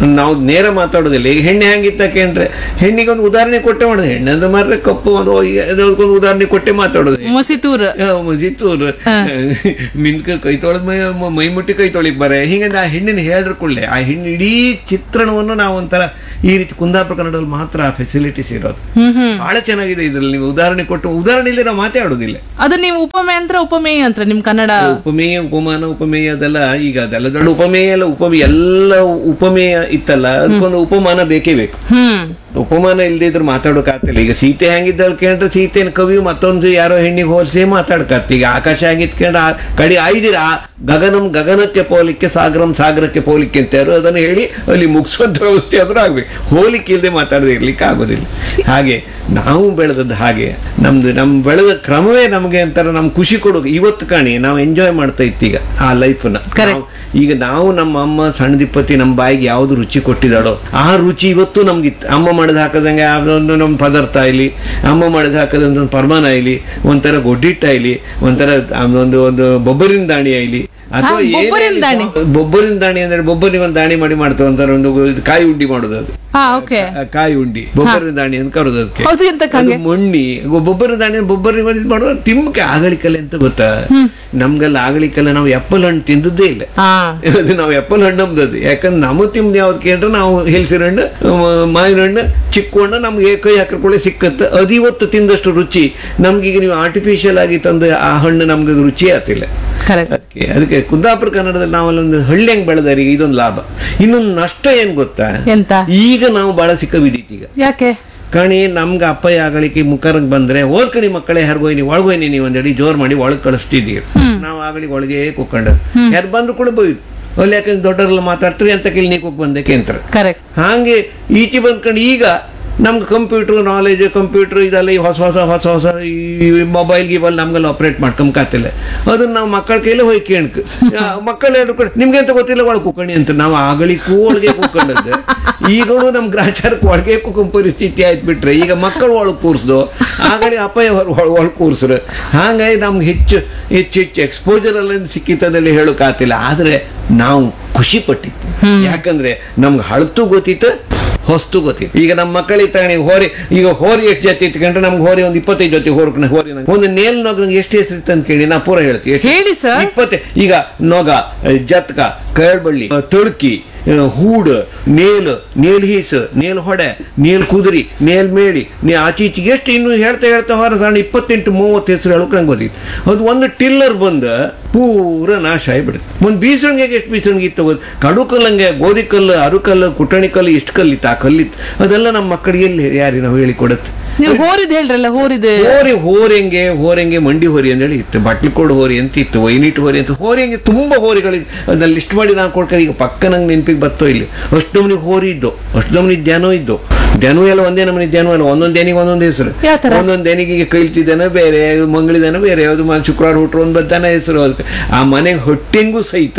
ನಾವು ನೇರ ಮಾತಾಡೋದಿಲ್ಲ ಈಗ ಹೆಣ್ಣೆ ಹೆಂಗಿತ್ತಕೇನ್ರೆ ಹೆಣ್ಣಿಗೆ ಒಂದು ಉದಾಹರಣೆ ಕೊಟ್ಟೆ ಮಾಡೋದು ಹೆಣ್ಣಂದ್ರೆ ಮಾರ್ರೆ ಕಪ್ಪು ಒಂದು ಅದಕ್ಕೊಂದು ಉದಾಹರಣೆ ಕೊಟ್ಟೆ ಮಾತಾಡೋದು ಮಸಿತೂರ್ ಜಿತ್ತೂರು ಮಿನ್ಕ ಕೈ ತೊಳೆದ ಮೈ ಮೈ ಮುಟ್ಟಿ ಕೈ ತೊಳಿಕ್ ಬರೆ ಹಿಂಗಂದ್ರೆ ಆ ಹೆಣ್ಣಿನ ಹೇಳ್ರ ಕೂಡಲೇ ಆ ಹೆಣ್ಣು ಇಡೀ ಚಿತ್ರಣವನ್ನು ನಾವು ಒಂಥರ ಈ ರೀತಿ ಕುಂದಾಪುರ ಕನ್ನಡದಲ್ಲಿ ಮಾತ್ರ ಆ ಫೆಸಿಲಿಟೀಸ್ ಇರೋದು ಬಹಳ ಚೆನ್ನಾಗಿದೆ ಇದ್ರಲ್ಲಿ ನೀವು ಉದಾಹರಣೆ ಕೊಟ್ಟು ಉದಾಹರಣೆ ಇಲ್ಲದೆ ನಾವು ಮಾತಾಡೋದಿಲ್ಲ ಅದು ನೀವು ಉಪಮೆ ಅಂತ ಉಪಮೇಯ ಅಂತ ನಿಮ್ ಕನ್ನಡ ಉಪಮೇಯ ಉಪಮಾನ ಉಪಮೇಯ ಅದೆಲ್ಲ ಈಗ ಅದೆಲ್ಲ ದೊಡ್ಡ ಉಪಮೇಯ ಎಲ್ಲ ಉಪಮೇಯ ಎಲ್ಲ ಉಪಮೇಯ ಇತ್ತಲ್ಲ ಅದಕ್ಕೊಂದು ಉಪಮಾನ ಬೇಕೇ ಬೇಕು ಹ್ಮ್ ಉಪಮಾನ ಇಲ್ಲದೆ ಇದ್ರೆ ಮಾತಾಡೋಕಾಗ್ತಿಲ್ಲ ಈಗ ಸೀತೆ ಹೆಂಗಿದ್ದಳು ಕೇಳ್ರೆ ಸೀತೆನ ಕವಿ ಮತ್ತೊಂದು ಯಾರೋ ಹೆಣ್ಣಿಗೆ ಹೋಲಿಸಿ ಮಾತಾಡ್ಕತ್ತ ಈಗ ಆಕಾಶ ಹೆಂಗಿತ್ಕೊಂಡ್ರೆ ಆ ಕಡಿ ಐದಿರ ಆ ಗಗನಂ ಗಗನಕ್ಕೆ ಪೋಲಿಕ್ಕೆ ಸಾಗರಂ ಸಾಗರಕ್ಕೆ ಪೋಲಿಕ್ಕೆ ಅಂತ ಯಾರು ಅದನ್ನು ಹೇಳಿ ಅಲ್ಲಿ ಮುಗಿಸುವಂತ ವ್ಯವಸ್ಥೆ ಆದ್ರೂ ಆಗ್ಬೇಕು ಹೋಲಿಕೆ ಇಲ್ಲದೆ ಮಾತಾಡದೆ ಇರ್ಲಿಕ್ಕೆ ಆಗೋದಿಲ್ಲ ಹಾಗೆ ನಾವು ಬೆಳೆದದ್ದು ಹಾಗೆ ನಮ್ದು ನಮ್ ಬೆಳೆದ ಕ್ರಮವೇ ನಮಗೆ ಅಂತಾರ ನಮ್ ಖುಷಿ ಕೊಡೋದು ಇವತ್ತು ಕಾಣಿ ನಾವು ಎಂಜಾಯ್ ಮಾಡ್ತಾ ಇತ್ತು ಈಗ ಆ ಲೈಫ್ನ Correct. ಈಗ ನಾವು ನಮ್ಮ ಅಮ್ಮ ಸಣ್ಣ ದಿಪ್ಪತ್ತಿ ನಮ್ಮ ಬಾಯಿಗೆ ಯಾವ್ದು ರುಚಿ ಕೊಟ್ಟಿದ್ದಾಳೋ ಆ ರುಚಿ ಇವತ್ತು ನಮ್ಗಿತ್ತು ಅಮ್ಮ ಮಾಡಿದ ಹಾಕದಂಗೆ ಯಾವುದೊಂದು ನಮ್ಮ ಪದಾರ್ಥ ಇಲ್ಲಿ ಅಮ್ಮ ಮಾಡಿದ ಹಾಕದಂತ ಒಂದು ಪರ್ಮಾನ ಇಲ್ಲಿ ಒಂಥರ ಗೊಡ್ಡಿಟ್ಟ ಇಲ್ಲಿ ಒಂಥರ ಒಂದು ಒಂದು ಬೊಬ್ಬರಿನ ದಾಣಿ ಇಲ್ಲಿ ಅಥವಾ ಹಾ, ಏನೇ ಬೊಬ್ಬರಿನ ಇಲ್ಲಿ ದಾಣಿ. ಬೊಬ್ಬರಿನ ದಾಣಿ ಅಂದ್ರೆ ಬೊಬ್ಬರಿಗೆ ಒಂದು ದಾಣಿ ಮಾಡಿ ಮಾಡ್ತಾವ ಅಂತಾರೆ ಒಂದು ಇದು ಕಾಯಿ ಉಂಡಿ ಮಾಡೋದು ಅದು ಹಾ ಓಕೆ ಆ ಕಾಯಿ ಉಂಡಿ ಬೊಬ್ಬರಿನ ದಾಣಿ ಅಂತ ಕರೋದು ಅದಕ್ಕೆ ಹೌದು ಎಂತ ಹಂಗೆ ಅದು ಮೊಣ್ಣಿ ಬೊಬ್ಬರ ದಾಣಿ ಬೊಬ್ಬರಿಗೆ ಒಂದು ಇದು ಮಾಡುವ ತಿಮ್ಮಕ್ಕೆ ಆಗಲಿಕಲೆ ಅಂತ ಗೊತ್ತಾ ನಮ್ಗೆಲ್ಲ ಆಗಲಿಕಲ್ಲ ನಾವು ಎಪ್ಪಲ್ ಹಣ್ಣು ತಿಂದದ್ದೇ ಇಲ್ಲ ಹಾ ಅದು ನಾವು ಎಪ್ಪಲ್ ಹಣ್ಣು ನಮ್ದದು ಯಾಕಂದ್ರೆ ನಮ್ಮ ತಿಮ್ದು ಯಾವ್ದು ಕೇಳ್ರೆ ನಾವು ಹೆಲ್ಸಿನ ಹಣ್ಣು ಮ- ಮಾವಿನ ಹಣ್ಣು ಚಿಕ್ಕ ಹಣ್ಣು ನಮ್ಗೆ ಕೈ ಹಾಕಿಕೊಳ್ಳೆ ಸಿಕ್ಕತ್ತೆ ಅದು ಇವತ್ತು ತಿಂದಷ್ಟು ರುಚಿ ನಮ್ಗೀಗ ನೀವು ಆರ್ಟಿಫಿಷಿಯಲ್ ಆಗಿ ತಂದ ಆ ಹಣ್ಣು ನಮ್ಗೆ ಅದು ರುಚಿ ಆತಿಲ್ಲ ಕರೆಕ್ಟ್ ಅದಕ್ಕೆ ಅದಕ್ಕೆ ಕುಂದಾಪುರ ಕನ್ನಡದಲ್ಲಿ ನಾವಲ್ಲೊಂದು ಹಳ್ಳಿ ಹೆಂಗ್ ಬೆಳೆದಾರಿಗೆ ಇದೊಂದು ಲಾಭ ಇನ್ನೊಂದು ನಷ್ಟ ಏನ್ ಗೊತ್ತಾ ಎಂತ ಈಗ ನಾವು ಬಹಳ ಸಿಕ್ಕ ಬಿದ್ದೀತಿ ಈಗ ಯಾಕೆ ಕಣಿ ನಮ್ಗೆ ಅಪ್ಪಯ್ಯ ಆಗಲಿಕ್ಕೆ ಮುಖರಂಗ್ ಬಂದ್ರೆ ಹೋದ್ ಕಣಿ ಮಕ್ಕಳೇ ಹರ್ಗೋಯ್ನಿ ಒಳಗೋಯ್ನಿ ನೀವು ಒಂದಡಿ ಜೋರ್ ಮಾಡಿ ಒಳಗ್ ಕಳಿಸ್ತಿದ್ದೀರಿ ನಾವು ಆಗಲಿಗೆ ಒಳಗೆ ಕುಕ್ಕೊಂಡು ಯಾರು ಬಂದ್ರು ಕೂಡ ಬೋಯ್ದು ಅಲ್ಲಿ ಯಾಕಂದ್ರೆ ದೊಡ್ಡರೆಲ್ಲ ಮಾತಾಡ್ತೀರಿ ಅಂತ ಕೇಳಿ ನೀವು ಬಂದಕ್ಕೆ ಅಂತಾರೆ ಕರೆಕ್ಟ್ ಹಾಗೆ ಈಚೆ ಬಂದ್ಕೊಂಡು ಈಗ ನಮ್ಗೆ ಕಂಪ್ಯೂಟರ್ ನಾಲೆಜ್ ಕಂಪ್ಯೂಟರ್ ಇದೆಲ್ಲ ಈ ಹೊಸ ಹೊಸ ಹೊಸ ಹೊಸ ಈ ಮೊಬೈಲ್ ಗಿಬಲ್ ನಮ್ಗೆಲ್ಲ ಆಪರೇಟ್ ಮಾಡ್ಕೊಂಬಕಾತಿಲ್ಲ ಅದನ್ನ ನಾವು ಮಕ್ಕಳ ಕೈಲಿ ಹೋಗಿ ಕೇಣಕ್ ಮಕ್ಕಳು ಹೇಳ್ಕೊಂಡು ನಿಮ್ಗೆ ಅಂತ ಗೊತ್ತಿಲ್ಲ ಒಳಗೆ ಕುಕ್ಕಣಿ ಅಂತ ನಾವು ಆಗಲಿಕ್ಕೂ ಒಳಗೆ ಕುಕ್ಕಂಡದ್ದು ಈಗಲೂ ನಮ್ ಗ್ರಾಚಾರಕ್ಕೆ ಒಳಗೆ ಕುಕ್ಕಂ ಪರಿಸ್ಥಿತಿ ಆಯ್ತು ಬಿಟ್ರೆ ಈಗ ಮಕ್ಕಳು ಒಳಗೆ ಕೂರಿಸ್ದು ಆಗಲಿ ಅಪ್ಪಯ್ಯ ಒಳಗೆ ಕೂರಿಸ್ರು ಹಾಗಾಗಿ ನಮ್ಗೆ ಹೆಚ್ಚು ಹೆಚ್ಚು ಹೆಚ್ಚು ಎಕ್ಸ್ಪೋಜರ್ ಎಲ್ಲ ಸಿಕ್ಕಿತ್ತದಲ್ಲಿ ಹೇಳೋಕ್ಕಾತಿಲ್ಲ ಆದ್ರೆ ನಾವು ಖುಷಿ ಪಟ್ಟಿದ್ವಿ ಯಾಕಂದ್ರೆ ನಮ್ಗೆ ಹಳತು ಗೊತ್ತಿತ್ತು ಹೊಸ್ತು ಗೊತ್ತಿತ್ತು ಈಗ ನಮ್ಮ ಮಕ್ಕಳಿಗೆ ತಗೊಂಡು ಹೋರಿ ಈಗ ಹೋರಿ ಎಷ್ಟು ಜೊತೆ ಇಟ್ಕೊಂಡ್ರೆ ನಮ್ಗೆ ಹೋರಿ ಒಂದು ಇಪ್ಪತ್ತೈದು ಜೊತೆ ಹೋರ್ಕ ಹೋರಿ ನಂಗೆ ಒಂದು ನೇಲ್ ನೊಗ ನಂಗೆ ಎಷ್ಟು ಹೆಸರು ಇತ್ತು ಅಂತ ಕೇಳಿ ನಾ ಪೂರ ಹೇಳ್ತೀನಿ ಎಷ್ಟು? ಹೇಳಿ ಸರ್ ಇಪ್ಪತ್ತೆ ಈಗ ನೊಗ ಜತ್ಕ ಕಳ್ಬಳ್ಳಿ ತುಳ್ಕಿ ಹೂಡ್ ನೇಲ್ ನೇಲ್ ಹೀಸ್ ನೇಲ್ ಹೊಡೆ ನೇಲ್ ಕುದುರಿ ನೇಲ್ ಮೇಳಿ ನೀ ಆಚೆ ಈಚೆಗೆ ಎಷ್ಟು ಇನ್ನು ಹೇಳ್ತಾ ಹೇಳ್ತಾ ಹೊರ ಸಣ್ಣ ಇಪ್ಪತ್ತೆಂಟು ಮೂವತ್ತು ಹೆಸರು ಹೇಳೋಕೆ ನಂಗೆ ಗೊತ್ತಿತ್ತು ಅದು ಒಂದು ಟಿಲ್ಲರ್ ಬಂದು ಪೂರ ನಾಶ ಆಗಿಬಿಡುತ್ತೆ ಒಂದು ಬೀಸಣಿಗೆಗೆ ಎಷ್ಟು ಬೀಸಣಿಗೆ ಇತ್ತು ಗೊತ್ತು ಕಡು ಕಲ್ಲಂಗೆ ಗೋಧಿ ಕಲ್ಲು ಅರುಕಲ್ಲು ಕುಟಣಿ ಕಲ್ಲು ಎಷ್ಟು ಕಲ್ಲಿತ್ತು ಆ ಕಲ್ಲಿತ್ತು ಅದೆಲ್ಲ ನಮ್ಮ ಮಕ್ಕಳಿಗೆ ಎಲ್ಲಿ ಯಾರಿ ನಾವು ಹೇಳಿಕೊಡತ್ತೆ ನೀವು ಹೋರಿದ್ ಹೇಳ್ರಲ್ಲ ಹೋರಿದ್ ಹೋರಿ ಹೋರೆಂಗೆ ಹೋರೆಂಗೆ ಮಂಡಿ ಹೋರಿ ಅಂತೇಳಿ ಇತ್ತು ಬಟ್ಲಕೋಡು ಹೋರಿ ಅಂತ ಇತ್ತು ವೈನಿಟ್ ಹೋರಿ ಅಂತ ಹೋರೆಂಗೆ ತುಂಬಾ ಹೋರಿಗಳಿದ್ದು ಅದನ್ನ ಲಿಸ್ಟ್ ಮಾಡಿ ನಾನು ಕೊಡ್ತಾರೆ ಈಗ ಪಕ್ಕ ನಂಗೆ ನೆನಪಿಗೆ ಬರ್ತೋ ಇಲ್ಲಿ ಅಷ್ಟು ನಮ್ನಿಗೆ ಹೋರಿ ಇದ್ದು ಅಷ್ಟು ನಮ್ನಿ ದ್ಯಾನೋ ಇದ್ದು ದ್ಯಾನು ಎಲ್ಲ ಒಂದೇ ನಮ್ಮನೆ ದ್ಯಾನು ಅಲ್ಲ ಒಂದೊಂದು ದೇನಿಗೆ ಒಂದೊಂದು ಹೆಸರು ಯಾವ ತರ? ಒಂದೊಂದು ದೇನಿಗೆ ಈಗ ಕೈಲ್ತಿದ್ದಾನೆ ಬೇರೆ ಮಂಗಳಿದಾನೆ ಬೇರೆ ಯಾವುದು ಮ- ಶುಕ್ರವಾರ ಹುಟ್ಟರು ಒಂದು ಬದ್ದಾನ ಹೆಸರು ಅದಕ್ಕೆ ಆ ಮನೆಗೆ ಹೊಟ್ಟೆಂಗೂ ಸಹಿತ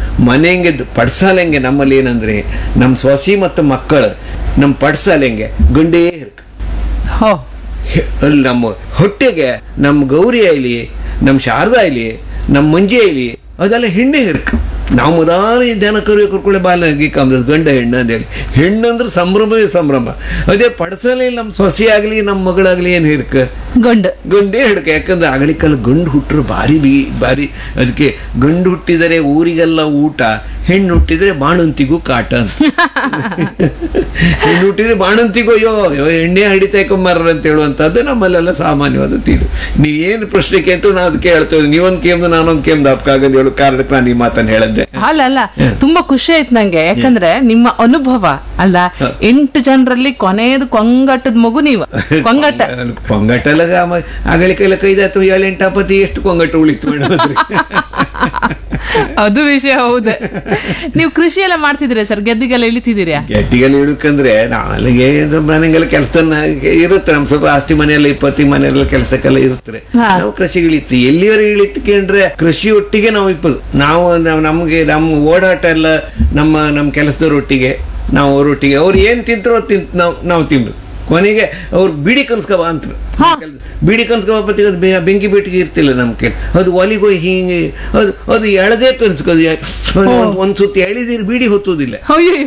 ಮನೆಗೆ ಪಡ್ಸಾಲೆಂಗೆ ನಮ್ಮಲ್ಲಿ ಏನಂದ್ರೆ ನಮ್ಮ ಸೊಸಿ ಮತ್ತು ಮಕ್ಕಳು ನಮ್ಮ ಪಡ್ಸಾಲೆಂಗೆ ಗಂಡೇ ಇರ್ಕ ಹೋ ಹೆ- ಅಲ್ಲಿ ನಮ್ಮ ಹೊಟ್ಟೆಗೆ ನಮ್ಮ ಗೌರಿ ಆಯ್ಲಿ ನಮ್ಮ ಶಾರದಾ ಆಯ್ಲಿ ನಮ್ಮ ಮಂಜಿ ಆಯ್ಲಿ ಅದೆಲ್ಲ ಹೆಣ್ಣೆ ಹಿರ್ಕ ನಾವು ಮೊದಲ ಜನ ಕರುವೆ ಕರ್ಕೊಳ್ಳೆ ಬಾಲ ಗೀಕಂಬ ಗಂಡ ಹೆಣ್ಣು ಅಂತೇಳಿ ಹೆಣ್ಣಂದ್ರೆ ಸಂಭ್ರಮವೇ ಸಂಭ್ರಮ ಅದೇ ಪಡಸಲಿ ನಮ್ಮ ಸೊಸೆ ಆಗಲಿ ನಮ್ಮ ಮಗಳಾಗಲಿ ಏನು ಹಿರ್ಕ ಗಂಡು ಗಂಡೇ ಹಿಡ್ಕ ಯಾಕಂದ್ರೆ ಆಗಲಿಕ್ಕಲ್ಲ ಗಂಡು ಹುಟ್ಟರು ಭಾರಿ ಬಿ ಭಾರಿ ಅದಕ್ಕೆ ಗಂಡು ಹುಟ್ಟಿದರೆ ಊರಿಗೆಲ್ಲ ಊಟ ಹೆಣ್ಣು ಹುಟ್ಟಿದ್ರೆ ಬಾಣಂತಿಗೂ ಕಾಟ ಅಂತ ಹೆಣ್ಣು ಹುಟ್ಟಿದ್ರೆ ಬಾಣಂತಿಗೂ ಅಯ್ಯೋ ಅಯ್ಯೋ ಎಣ್ಣೆ ಹಿಡಿತೈಕೊಂಬಾರ ಅಂತ ಹೇಳುವಂಥದ್ದು ನಮ್ಮಲ್ಲೆಲ್ಲ ಸಾಮಾನ್ಯವಾದ ತೀರು ನೀವೇನು ಪ್ರಶ್ನೆ ಕೇಳ್ತು ನಾವು ಅದಕ್ಕೆ ಹೇಳ್ತೇವೆ ನೀವೊಂದು ಕೇಮ್ದು ನಾನೊಂದು ಕೇಮ್ದು ಅಪ್ಕಾಗದು ಹೇಳೋ ಕಾರಣಕ್ಕೆ ನಾನು ಈ ಮಾತನ್ನು ಹೇಳದ್ದೆ ಅಲ್ಲ ಅಲ್ಲ ತುಂಬಾ ಖುಷಿ ಆಯ್ತು ನಂಗೆ ಯಾಕಂದ್ರೆ ನಿಮ್ಮ ಅನುಭವ ಅಲ್ಲ ಎಂಟು ಜನರಲ್ಲಿ ಕೊನೆಯದು ಕೊಂಗಟ್ಟದ ಮಗು ನೀವು ಕೊಂಗಟ್ಟ ಕೊಂಗಟ್ಟೆಲ್ಲ ಆಗಲಿಕ್ಕೆಲ್ಲ ಕೈದಾತು ಏಳು ಎಂಟಾಪತಿ ಎಷ್ಟು ಕೊಂಗಟ್ಟು ಉಳಿತು ಮೇಡಮ್ ಅದು ವಿಷಯ ಹೌದು ನೀವು ಕೃಷಿ ಎಲ್ಲ ಮಾಡ್ತಿದ್ದೀರಾ ಸರ್ ಗೆದ್ದಿಗೆಲ್ಲ ಇಳಿತಿದ್ದೀರಾ ಗೆದ್ದಿಗೆಲ್ಲ ಇಡಕಂದ್ರೆ ನಾಳೆಗೆ ಮನೆಗೆಲ್ಲ ಕೆಲಸ ಇರುತ್ತೆ ನಮ್ ಸ್ವಲ್ಪ ಆಸ್ತಿ ಮನೆಯಲ್ಲ ಇಪ್ಪತ್ತಿ ಮನೆಯಲ್ಲ ಕೆಲಸಕ್ಕೆಲ್ಲ ಇರುತ್ತೆ ಹಾ. ನಾವು ಕೃಷಿಗೆ ಇಳಿತು ಎಲ್ಲಿವರೆಗೆ ಇಳಿತ್ಕೊಂಡ್ರೆ ಕೃಷಿ ಒಟ್ಟಿಗೆ ನಾವು ಇಪ್ಪದು ನಾವು ನಾವ್- ನಮ್ಗೆ ನಮ್ಮ ಓಡಾಟ ಎಲ್ಲ ನಮ್ಮ ನಮ್ಮ ಕೆಲಸದವರೊಟ್ಟಿಗೆ ನಾವು ಅವರೊಟ್ಟಿಗೆ ಅವ್ರು ಏನ್ ತಿಂತಾರೋ ತಿಂತ ನಾವು ನಾವು ತಿಂದು ಕೊನೆಗೆ ಅವ್ರು ಬಿಡಿ ಕನ್ಸ್ಕೊ ಅಂತಾರೆ ಬೀಡಿ ಕನ್ಸ್ಕೊಬತ್ತಿಗೆ ಅದು ಬೆ- ಬೆಂಕಿ ಬೆಟ್ಟಿಗೆ ಇರ್ತಿಲ್ಲ ನಮ್ಗೆ ಅದು ಒಲಿಗೆ ಹೋಗಿ ಹಿಂಗೆ ಅದು ಅದು ಎಳದೇ ಕನ್ಸ್ಕೋದು ಒಂದ್ ಸುತ್ತಿ ಎಳಿದಿರಿ ಬೀಡಿ ಹೊತ್ತುದಿಲ್ಲ ಅಯ್ಯಯ್ಯೋ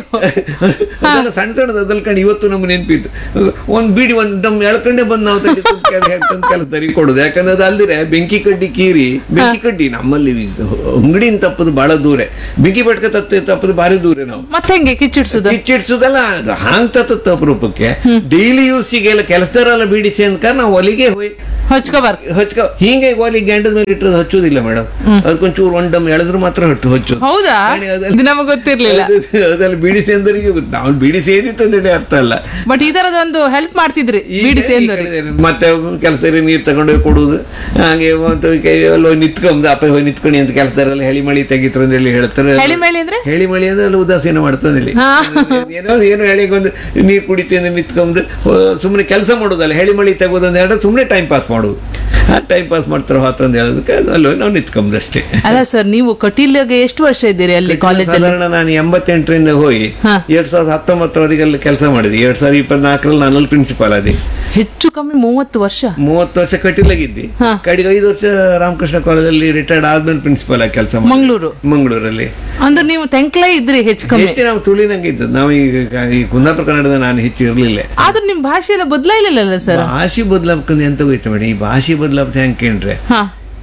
ಅದೆಲ್ಲ ಸಣ್ಣ ಸಣ್ಣದು ಅದಲ್ಕಂಡು ಇವತ್ತು ನಮ್ಗೆ ನೆನಪಿತ್ತು ಒಂದ್ ಬೀಡಿ ಒಂದ್ ನಮ್ ಎಳ್ಕಂಡೆ ಬಂದು ನಾವು ತಂದು ತಂದು ಕೆಳಗೆ ಹಾಕಿ ತಂದು ಕೆಲ ತರಿ ಕೊಡುದು ಯಾಕಂದ್ರೆ ಅದು ಅಲ್ದಿರೆ ಬೆಂಕಿ ಕಡ್ಡಿ ಕೀರಿ ಬೆಂಕಿ ಕಡ್ಡಿ ನಮ್ಮಲ್ಲಿ ಅಂಗಡಿಯಿಂದ ತಪ್ಪದು ಬಹಳ ದೂರ ಬೆಂಕಿ ಪಟ್ಕ ತತ್ತ ತಪ್ಪದು ಭಾರಿ ದೂರ ನಾವು ಮತ್ತೆ ಹೆಂಗೆ ಕಿಚ್ಚಿಡ್ಸುದು ಕಿಚ್ಚಿಡ್ಸುದಲ್ಲ ಅದು ಹಾಂಗ್ ತತ್ತ ಅಪರೂಪಕ್ಕೆ ಡೈಲಿ ಯೂಸಿಗೆಲ್ಲ ಕೆಲಸದವರೆಲ್ಲ ಬೀಡಿಸಿ ಅಂತ ನಾವು ಒಲಿಗೆ ಹೋಯ್ ಹಚ್ಕೋಬಾರ್ ಹಚ್ಕೊ ಹಿಂಗೆ ಒಲಿ ಗಂಡದ ಮೇಲೆ ಇಟ್ಟರೆ ಹಚ್ಚುದಿಲ್ಲ ಮೇಡಮ್ ಅದಕ್ಕೊಂಚೂರು ಒಂಡಮ್ ಎಳೆದ್ರು ಮಾತ್ರ ಹಟ್ಟು ಹಚ್ಚು ಹೌದಾ ಕಾಣಿ ಅದೆಲ್ಲ- ಇದು ನಮಗೆ ಗೊತ್ತಿರ್ಲಿಲ್ಲ ಅದು- ಅದೆಲ್ಲ ಬೀಡಿ ಸೇಂದರಿಗೆ ಗೊತ್ತು ನಾವು ಬೀಡಿ ಸೇದಿತ್ತು ಅಂತೇಳಿ ಅರ್ಥ ಅಲ್ಲ ಬಟ್ ಈ ತರದೊಂದು ಹೆಲ್ಪ್ ಮಾಡ್ತಿದ್ರಿ ಈಗ ಬಿಡಿ ಈ ಸೇಂದವ್ರಿಗೆ ಕಡೆ ಮತ್ತೆ ಕೆಲಸ ನೀರು ತಗೊಂಡೋಗಿ ಕೊಡುದು ಹಾಗೆ ಒಂದು ಕೈ ಅಲ್ಲಿ ಹೋಗಿ ನಿತ್ಕೊಂಡ್ ಅಪ್ಪ ಹೋಗಿ ನಿತ್ಕೊಂಡು ಅಂತ ಕೆಲಸದವರೆಲ್ಲ ಹೆಳಿ ಮಳಿ ತೆಗಿತ್ರ ಅಂತ ಹೇಳಿ ಹೇಳ್ತಾರೆ ಹೆಳಿ ಮೇಳಿ ಅಂದ್ರೆ ಹೇಳಿ ಮಳಿ ಅಂದ್ರೆ ಅಲ್ಲಿ ಉದಾಸೀನ ಮಾಡ್ತದೆ ಇಲ್ಲಿ ಹಾ. ಏನೋ ಏನು ಹೇಳಿಗೊಂದು ನೀರು ಕುಡಿತೀನಿ ನಿತ್ಕೊಂಡು ಸುಮ್ಮನೆ ಕೆಲಸ ಮಾಡೋದಲ್ಲ ಹೇಳಿ ಮಳಿ ತೆಗೋದು ಅಂತ ಹೇಳಿದ್ರೆ ಸುಮ್ಮನೆ ಟೈಮ್ ಪಾಸ್ ಮಾಡೋದು ಆ ಟೈಮ್ ಪಾಸ್ ಮಾಡ್ತಾರೆ ಹೊತ್ತು ಅಂತ ಹೇಳೋದಕ್ಕೆ ಅಲ್ಲಿ ಹೋಗಿ ನಾವು ನಿತ್ಕೊಂಬುದು ಅಷ್ಟೇ ಅಲ್ಲ ಸರ್ ನೀವು ಕಟೀಲ್ಗೆ ಎಷ್ಟು ವರ್ಷ ಇದ್ದೀರಿ ಅಲ್ಲಿ ಕಾಲೇಜಲ್ಲಿ ಸಾಧಾರಣ ನಾನು ಎಂಬತ್ತೆಂಟರಿಂದ ಹೋಗಿ ಹಾ. ಎರಡ್ ಸಾವಿರದ ಹತ್ತೊಂಬತ್ತರವರೆಗೆ ಅಲ್ಲಿ ಕೆಲಸ ಮಾಡಿದೆ ಎರಡ್ ಸಾವಿರದ ಇಪ್ಪತ್ನಾಲ್ಕರಲ್ಲಿ ನಾನು ಅಲ್ಲಿ ಪ್ರಿನ್ಸಿಪಾಲ್ ಆದೆ ಹೆಚ್ಚು ಕಮ್ಮಿ ಮೂವತ್ತು ವರ್ಷ ಮೂವತ್ತು ವರ್ಷ ಕಟೀಲಾಗಿದ್ದೆ ಹಾ. ಕಡೆಗೆ ಐದು ವರ್ಷ ರಾಮಕೃಷ್ಣ ಕಾಲೇಜಲ್ಲಿ ರಿಟೈರ್ಡ್ ಆದ್ಮೇಲೆ ಪ್ರಿನ್ಸಿಪಾಲ್ ಆಗಿ ಕೆಲಸ ಮಾಡಿ ಮಂಗಳೂರು ಮಂಗಳೂರಲ್ಲಿ ಅಂದ್ರೆ ನೀವು ತೆಂಕ್ಲೇ ಇದ್ರಿ ಹೆಚ್ಚು ಕಮ್ಮಿ ಹೆಚ್ಚು ನಾವು ತುಳಿನಂಗೆ ಇದ್ದದ್ದು ನಾವು ಈಗ ಈ ಕುಂದಾಪುರ ಕನ್ನಡದ ನಾನು ಹೆಚ್ಚು ಇರಲಿಲ್ಲ ಆದ್ರೆ ನಿಮ್ ಭಾಷೆ ಎಲ್ಲ ಬದಲಾಯಿಲ್ಲ ಸರ್ ಭಾಷೆ ಬದಲಾಗ್ತದೆ ಎಂತ ಹೋಯ್ತು ಮೇಡಮ್ ಈ ಭಾಷೆ ಬದಲಾಗ್ತದೆ ಹೆಂಗೆ ಕೇಳ್ರೆ ಹಾ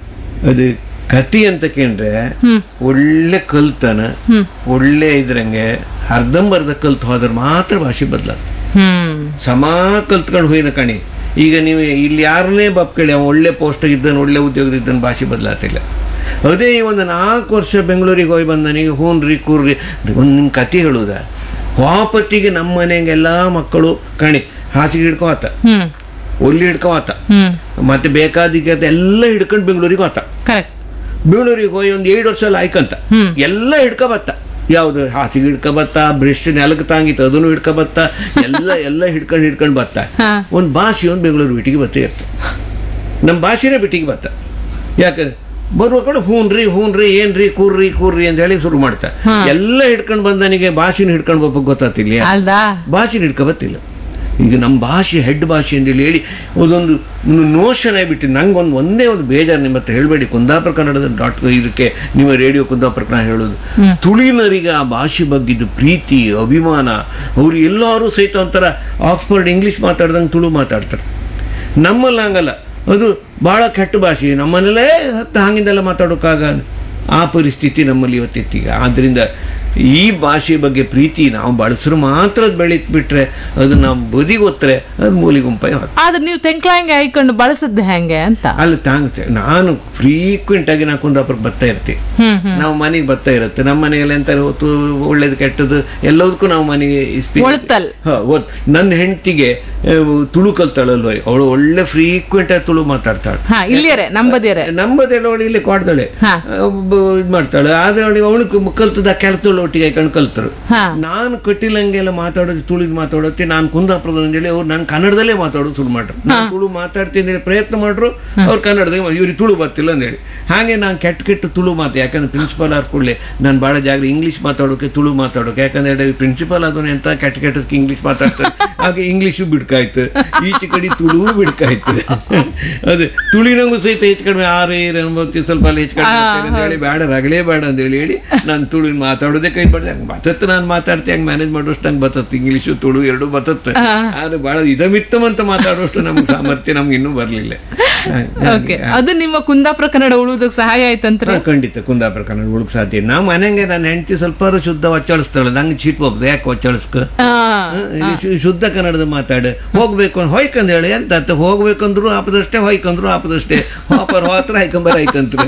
ಅದು ಕತಿ ಅಂತ ಕೇಳ್ರೆ ಒಳ್ಳೆ ಕಲ್ತನ ಒಳ್ಳೆ ಇದ್ರಂಗೆ ಅರ್ಧಂಬರ್ಧ ಕಲ್ತು ಹೋದ್ರೆ ಮಾತ್ರ ಭಾಷೆ ಬದಲಾಗ್ತದೆ ಹ್ಮ್ ಸಮ ಕಲ್ತ್ಕೊಂಡು ಹೋಯ್ನ ಕಣಿ ಈಗ ನೀವು ಇಲ್ಲಿ ಯಾರನ್ನೇ ಬಾಪ್ ಕೇಳಿ ಅವ ಒಳ್ಳೆ ಪೋಸ್ಟ್ ಇದ್ದಾನೆ ಒಳ್ಳೆ ಉದ್ಯೋಗದಿದ್ದಾನೆ ಭಾಷೆ ಬದಲಾತಿಲ್ಲ ಅದೇ ಈ ಒಂದು ನಾಲ್ಕು ವರ್ಷ ಬೆಂಗಳೂರಿಗೆ ಹೋಗಿ ಬಂದ ನನಗೆ ಹೂನ್ರಿ ಕೂರ್ರಿ ಒಂದು ನಿಮ್ಮ ಕತೆ ಹೇಳುದ ವಾಪತ್ತಿಗೆ ನಮ್ಮ ಮನೆಗೆಲ್ಲ ಮಕ್ಕಳು ಕಣಿ ಹಾಸಿಗೆ ಹಿಡ್ಕೊ ಆತ ಹ್ಮ್ ಒಲ್ಲಿ ಹಿಡ್ಕೊ ಆತ ಹ್ಮ್ ಮತ್ತೆ ಬೇಕಾದಿಕ್ಕೆ ಎಲ್ಲ ಹಿಡ್ಕೊಂಡು ಬೆಂಗಳೂರಿಗೆ ಹೋತ ಕರೆಕ್ಟ್ ಬೆಂಗಳೂರಿಗೆ ಹೋಗಿ ಒಂದು ಏಳು ವರ್ಷ ಎಲ್ಲ ಆಯ್ಕಂತ ಎಲ್ಲ ಹಿಡ್ಕೊ ಬತ್ತ ಯಾವ್ದು ಹಾಸಿಗೆ ಹಿಡ್ಕೊ ಬತ್ತ ಬ್ರಿಸ್ಟ್ ನೆಲಕ್ಕೆ ತಾಂಗಿತ್ತು ಅದನ್ನು ಹಿಡ್ಕೊ ಬತ್ತ ಎಲ್ಲ ಎಲ್ಲ ಹಿಡ್ಕೊಂಡು ಹಿಡ್ಕೊಂಡು ಬತ್ತ ಹಾ. ಒಂದು ಭಾಷೆ ಒಂದು ಬೆಂಗಳೂರು ಬಿಟ್ಟಿಗೆ ಬತ್ತೇ ಇರ್ತದೆ ನಮ್ಮ ಭಾಷೆನೇ ಬಿಟ್ಟಿಗೆ ಬತ್ತ ಯಾಕಂದ್ರೆ ಬರುವ ಕಡೆ ಹೂನ್ರಿ ಹೂನ್ರಿ ಏನ್ರಿ ಕೂರ್ರಿ ಕೂರ್ರಿ ಅಂತ ಹೇಳಿ ಶುರು ಮಾಡ್ತಾ ಎಲ್ಲ ಹಿಡ್ಕೊಂಡು ಬಂದನಿಗೆ ಭಾಷೆನ ಹಿಡ್ಕೊಂಡು ಬರ್ಬೇಕು ಗೊತ್ತಾತಿಲ್ಲ ಅಲ್ದಾ ಭಾಷೆನ ಹಿಡ್ಕೊ ಬತ್ತಿಲ್ಲ ಈಗ ನಮ್ಮ ಭಾಷೆ ಹೆಡ್ ಭಾಷೆ ಅಂತೇಳಿ ಹೇಳಿ ಅದೊಂದು ನೋಷನ್ ಆಗಿಬಿಟ್ಟು ನಂಗೆ ಒಂದು ಒಂದೇ ಒಂದು ಬೇಜಾರು ನಿಮ್ಮ ಹತ್ರ ಹೇಳಬೇಡಿ ಕುಂದಾಪುರ ಕನ್ನಡದ ಡಾಟ್ ಇದಕ್ಕೆ ನಿಮ್ಮ ರೇಡಿಯೋ ಕುಂದಾಪುರಕ್ಕೆ ನಾನು ಹೇಳೋದು ತುಳಿನರಿಗೆ ಆ ಭಾಷೆ ಬಗ್ಗಿದ್ದು ಪ್ರೀತಿ ಅಭಿಮಾನ ಅವರು ಎಲ್ಲರೂ ಸಹಿತ ಒಂಥರ ಆಕ್ಸ್ಫರ್ಡ್ ಇಂಗ್ಲೀಷ್ ಮಾತಾಡ್ದಂಗೆ ತುಳು ಮಾತಾಡ್ತಾರೆ ನಮ್ಮಲ್ಲಿ ಹಂಗಲ್ಲ ಅದು ಭಾಳ ಕೆಟ್ಟ ಭಾಷೆ ನಮ್ಮನೆಲ್ಲೇ ಹತ್ತು ಹಾಗಿಂದೆಲ್ಲ ಮಾತಾಡೋಕ್ಕಾಗ ಆ ಪರಿಸ್ಥಿತಿ ನಮ್ಮಲ್ಲಿ ಇವತ್ತಿತ್ತೀಗ ಆದ್ದರಿಂದ ಈ ಭಾಷೆ ಬಗ್ಗೆ ಪ್ರೀತಿ ನಾವು ಬಳಸ್ರು ಮಾತ್ರ ಅದು ಬೆಳೀತ್ ಬಿಟ್ರೆ ಅದು ನಾವು ಬದಿಗೆ ಒತ್ತರೆ ಅದು ಮೂಲಿಗುಂಪಾಯಿ ಹೊತ್ತು ಆದ್ರೆ ನೀವು ತೆಂಕ್ಲಾಂಗೆ ಹಾಕೊಂಡು ಬಳಸದ್ ಹೆಂಗೆ ಅಂತ ಅಲ್ಲಿ ತಾಂಗುತ್ತೆ ನಾನು ಫ್ರೀಕ್ವೆಂಟ್ ಆಗಿ ನಾವು ಕುಂದಾಪುರಕ್ಕೆ ಬರ್ತಾ ಇರ್ತೀವಿ ಹ್ಮ್ ಹ್ಮ್ ನಾವು ಮನೆಗೆ ಬರ್ತಾ ಇರುತ್ತೆ ನಮ್ಮ ಮನೆಯಲ್ಲಿ ಎಂತ ಹೊತ್ತು ಒಳ್ಳೇದು ಕೆಟ್ಟದ್ದು ಎಲ್ಲದಕ್ಕೂ ನಾವು ಮನೆಗೆ speak- ಒಳ್ತಲ್. ಹ, ಒತ್- ನನ್ನ ಹೆಂಡತಿಗೆ ತುಳು ಕಲ್ತಾಳಲ್ವ ಅವಳು ಒಳ್ಳೆ ಫ್ರೀಕ್ವೆಂಟ್ ಆಗಿ ತುಳು ಮಾತಾಡ್ತಾಳೆ ಹಾ ಇಲ್ಲಿಯರೆ ನಂಬದಿಯರೆ ನಂಬದೇಳ ಅವಳು ಇಲ್ಲಿ ಕೊಡ್ತಾಳೆ ಹಾ. ಇದು ಮಾಡ್ತಾಳೆ ಆದ್ರೆ ಅವಳಿಗೆ ಅವಳು ಕಲ್ತದ ಕೆಲಸದಳು ಒಟ್ಟಿಗೆ ಹಾಕೊಂಡು ಕಲ್ತರು ಹಾ ನಾನು ಕಟ್ಟಿಲಂಗೆಲ್ಲ ಮಾತಾಡೋದು ತುಳಿದು ಮಾತಾಡೋತಿ ನಾನು ಕುಂದಾಪುರದ ಅಂತೇಳಿ ಅವ್ರು ನಾನು ಕನ್ನಡದಲ್ಲೇ ಮಾತಾಡೋದು ಶುರು ಮಾಡ್ರು ನಾನು ತುಳು ಮಾತಾಡ್ತೀನಿ ಅಂತೇಳಿ ಪ್ರಯತ್ನ ಮಾಡ್ರು ಅವ್ರು ಕನ್ನಡದಾಗ ಇವ್ರಿಗೆ ತುಳು ಬರ್ತಿಲ್ಲ ಅಂದೇಳಿ ಹಾಗೆ ನಾನು ಕೆಟ್ಟ ಕೆಟ್ಟ ತುಳು ಮಾತು ಯಾಕಂದ್ರೆ ಪ್ರಿನ್ಸಿಪಾಲ್ ಆದ ಕೂಡಲೇ ನಾನು ಭಾಳ ಜಾಗ ಇಂಗ್ಲೀಷ್ ಮಾತಾಡೋಕೆ ತುಳು ಮಾತಾಡೋಕೆ ಯಾಕಂದ್ರೆ ಪ್ರಿನ್ಸಿಪಾಲ್ ಆದವನು ಎಂತ ಕೆಟ್ಟ ಕೆಟ್ಟದಕ್ಕೆ ಇಂಗ್ಲೀಷ್ ಮಾತಾಡ್ತಾರೆ ಹಾಗೆ ಇಂಗ್ಲೀಷು ಬಿಡ್ಕಾಯ್ತು ಈಚೆ ಕಡೆ ತುಳು ಬಿಡ್ಕಾಯ್ತು ಅದು ತುಳಿನಂಗೂ ಸಹಿತ ಹೆಚ್ಚು ಕಡಿಮೆ ಆರು ಏರು ಅನ್ಭವತಿ ಸ್ವಲ್ಪ ಅಲ್ಲಿ ಹೆಚ್ಚು ಕಡಿಮೆ ಆಗ್ತದೆ ಅಂತ ಹೇಳಿ ಬೇಡ ರಗಳೆ ಬೇಡ ಅಂತ ಹೇಳಿ ಹೇಳಿ ನಾನು ತುಳು ಮಾತಾಡೋದೇ ಕೈ ಬಡ್ದೆ ಹಂಗೆ ಬತತ್ತು ನಾನು ಮಾತಾಡ್ತೆ ಹಂಗೆ ಮ್ಯಾನೇಜ್ ಮಾಡೋಷ್ಟು ಹಂಗೆ ಬತತ್ತು ಇಂಗ್ಲೀಷು ತುಳು ಎರಡು ಬತತ್ತು ಆದ್ರೆ ಭಾಳ ಇದಮಿತ್ತಮಂತ ಮಾತಾಡೋಷ್ಟು ನಮ್ಗೆ ಸಾಮರ್ಥ್ಯ ನಮ್ಗೆ ಇನ್ನೂ ಬರಲಿಲ್ಲ ಓಕೆ ಅದು ನಿಮ್ಮ ಕುಂದಾಪುರ ಕನ್ನಡ ಉಳುವುದಕ್ಕೆ ಸಹಾಯ ಆಯ್ತಂತ್ರಿ ಖಂಡಿತ ಕುಂದಾಪುರ ಕನ್ನಡ ಉಳುಕ್ ಸಾಧ್ಯ ನಾವು ಮನೆಗೆ ನನ್ನ ಹೆಂಡತಿ ಸ್ವಲ್ಪ ಶುದ್ಧ ಒಚ್ಚಾಳಿಸ್ತಾಳೆ ನಂಗೆ ಚೀಟ್ ಹೋಗ್ದು ಯಾಕೆ ಒಚ್ಚಾಳಿಸ್ಕ ಆ, ಶು- ಶುದ್ಧ ಕನ್ನಡದ ಮಾತಾಡು ಹೋಗ್ಬೇಕು ಅಂತ ಹೊಯ್ಕಂದ್ ಹೇಳಿ ಎಂತ ಅರ್ಥ ಹೋಗ್ಬೇಕಂದ್ರು ಆಪದಷ್ಟೇ ಹೊಯ್ಕಂದ್ರು ಆಪದಷ್ಟೇ ಹೋಪರ್ ಹೋತ್ರ ಹೈಕಂಬರ್ ಹೈಕಂತ್ರ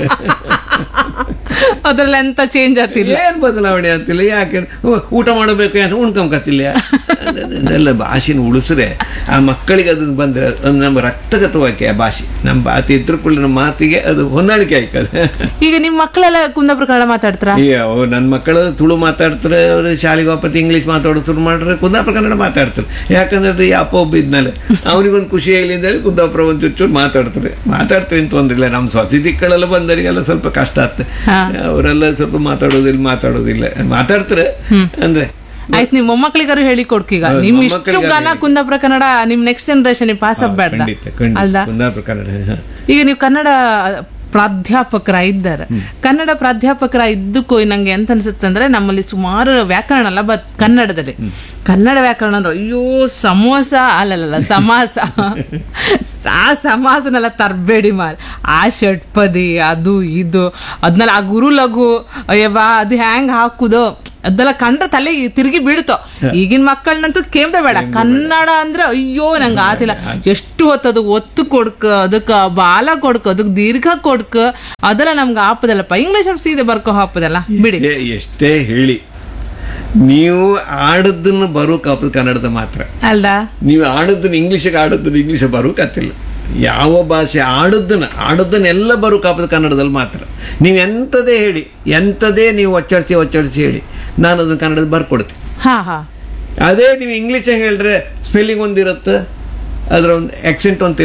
ಅದ್ರಲ್ಲಿ ಎಂತ ಚೇಂಜ್ ಆಗ್ತಿಲ್ಲ ಏನ್ ಬದಲಾವಣೆ ಆಗ್ತಿಲ್ಲ ಯಾಕೆ ಊ- ಊಟ ಮಾಡಬೇಕು ಅಂತ ಉಣ್ಕೊಂಬಕತ್ತಿಲ್ಲ ಅದೆಲ್ಲ ಭಾಷೆನ ಉಳಿಸ್ರೆ ಆ ಮಕ್ಕಳಿಗೆ ಅದು ಬಂದ್ರೆ ಅದು ನಮ್ಮ ರಕ್ತಗತವಾಕೆ ಆ ಭಾಷೆ ನಮ್ಮ ಮಾತು ಇದ್ರ ಕೂಡ ನಮ್ಮ ಮಾತಿಗೆ ಅದು ಹೊಂದಾಣಿಕೆ ಆಯ್ತದೆ ಈಗ ನಿಮ್ ಮಕ್ಕಳೆಲ್ಲ ಕುಂದಾಪುರ ಕನ್ನಡ ಮಾತಾಡ್ತಾರ ಅಯ್ಯೋ ನನ್ನ ಮಕ್ಕಳು ತುಳು ಮಾತಾಡ್ತಾರೆ ಅವ್ರು ಶಾಲೆಗೆ ವಾಪತ್ತು ಇಂಗ್ಲೀಷ್ ಮಾತಾಡೋದು ಶುರು ಮಾಡ್ರೆ ಕುಂದಾಪುರ ಕನ್ನಡ ಮಾತಾಡ್ತಾರೆ ಯಾಕಂದ್ರೆ ಅದು ಈ ಅಪ್ಪ ಒಬ್ಬ ಇದ್ಮೇಲೆ ಅವನಿಗೊಂದು ಖುಷಿ ಆಗಲಿ ಅಂತ ಹೇಳಿ ಕುಂದಾಪುರ ಒಂದು ಚೂರು ಮಾತಾಡ್ತಾರೆ ಮಾತಾಡ್ತಾರೆ ಅಂತ ತೊಂದ್ರಿಲ್ಲ ನಮ್ಮ ಸ್ವಸಿ ದಿಕ್ಕಳೆಲ್ಲ ಬಂದವರಿಗೆಲ್ಲ ಸ್ವಲ್ಪ ಕಷ್ಟ ಆಗ್ತದೆ ಹಾ. ಅವರೆಲ್ಲ ಸ್ವಲ್ಪ ಮಾತಾಡೋದಿಲ್ಲ ಮಾತಾಡೋದಿಲ್ಲ ಮಾತಾಡ್ತಾರೆ ಅಂದ್ರೆ ಆಯ್ತು ನಿಮ್ ಮೊಮ್ಮಕ್ಳಿಗಾರು ಹೇಳಿ ಕೊಡ್ಕೀಗ ನಿಮ್ ಇಷ್ಟು ಮೊಮ್ಮಕ್ಕಳಿಗಾರು ಗಾನ ಕುಂದಾಪುರ ಕನ್ನಡ ನಿಮ್ ನೆಕ್ಸ್ಟ್ ಜನರೇಷನ್ ಪಾಸ್ ಆಗ್ಬೇಡ ಖಂಡಿತ ಖಂಡಿತ ಅಲ್ದಾ ಕುಂದಾಪುರ ಕನ್ನಡ ಹ. ಈಗ ನೀವು ಕನ್ನಡ ಪ್ರಾಧ್ಯಾಪಕರ ಇದ್ದಾರೆ ಕನ್ನಡ ಪ್ರಾಧ್ಯಾಪಕರ ಇದ್ದಕ್ಕೂ ನಂಗೆ ಎಂತ ಅನ್ಸುತ್ತೆ ಅಂದ್ರೆ ನಮ್ಮಲ್ಲಿ ಸುಮಾರು ವ್ಯಾಕರಣ ಅಲ್ಲ ಬಟ್ ಕನ್ನಡದಲ್ಲಿ ಕನ್ನಡ ವ್ಯಾಕರಣ ಅಂದ್ರೆ ಅಯ್ಯೋ ಸಮೋಸ ಅಲ್ಲಲ್ಲ ಸಮಾಸ ಆ ಸಮಾಸನೆಲ್ಲ ತರಬೇಡಿ ಮಾರ್ ಆ ಷಟ್ಪದಿ ಅದು ಇದು ಅದನ್ನೆಲ್ಲ ಆ ಗುರು ಲಘು ಅಯ್ಯವ್ವ ಅದು ಹ್ಯಾಂಗ್ ಹಾಕುದು ಅದೆಲ್ಲ ಕಂಡ್ರೆ ತಲೆ ತಿರುಗಿ ಬೀಳ್ತೋ ಈಗಿನ ಮಕ್ಕಳನ್ನಂತೂ ಕೇಮ್ದ ಬೇಡ ಕನ್ನಡ ಅಂದ್ರೆ ಅಯ್ಯೋ ನಂಗೆ ಆತಿಲ್ಲ ಎಷ್ಟು ಹೊತ್ತು ಅದು ಒತ್ತು ಕೊಡ್ಕ ಅದಕ್ಕೆ ಬಾಲ ಕೊಡ್ಕ ಅದಕ್ಕೆ ದೀರ್ಘ ಕೊಡ್ಕ ಅದೆಲ್ಲ ನಮ್ಗೆ ಆಪದಲ್ಲಪ್ಪ ಇಂಗ್ಲಿಷ್ ಅವ್ರು ಸೀದೆ ಬರ್ಕೋ ಹಾಪದಲ್ಲ ಬಿಡಿ ಏ, ಎಷ್ಟೇ ಹೇಳಿ ನೀವು ಆಡದ್ದನ್ನು ಬರೋಕ್ ಆಪದ ಕನ್ನಡದ ಮಾತ್ರ ಅಲ್ದ ನೀವು ಆಡದ್ದನ್ನು ಇಂಗ್ಲೀಷಿಗೆ ಆಡದ್ದನ್ನು ಇಂಗ್ಲೀಷ್ ಬರೋಕತ್ತಿಲ್ಲ ಯಾವ ಭಾಷೆ ಆಡದ್ದನ್ನ ಆಡದ್ದನ್ನೆಲ್ಲ ಬರೋಕಾಪದ ಕನ್ನಡದಲ್ಲಿ ಮಾತ್ರ ನೀವು ಎಂಥದೇ ಹೇಳಿ ಎಂಥದೇ ನೀವು ಒಚ್ಚರಿಸಿ ಒಚ್ಚರಿಸಿ ಹೇಳಿ ನಾನು ಅದನ್ನು ಕನ್ನಡದ ಬರ್ಕೊಡ್ತೀನಿ ಹಾ ಹಾ ಅದೇ ನೀವು ಇಂಗ್ಲೀಷಾಗ ಹೇಳಿದ್ರೆ ಸ್ಪೆಲ್ಲಿಂಗ್ ಒಂದಿರುತ್ತೆ ಅದರ ಒಂದು ಆಕ್ಸೆಂಟ್ ಒಂದು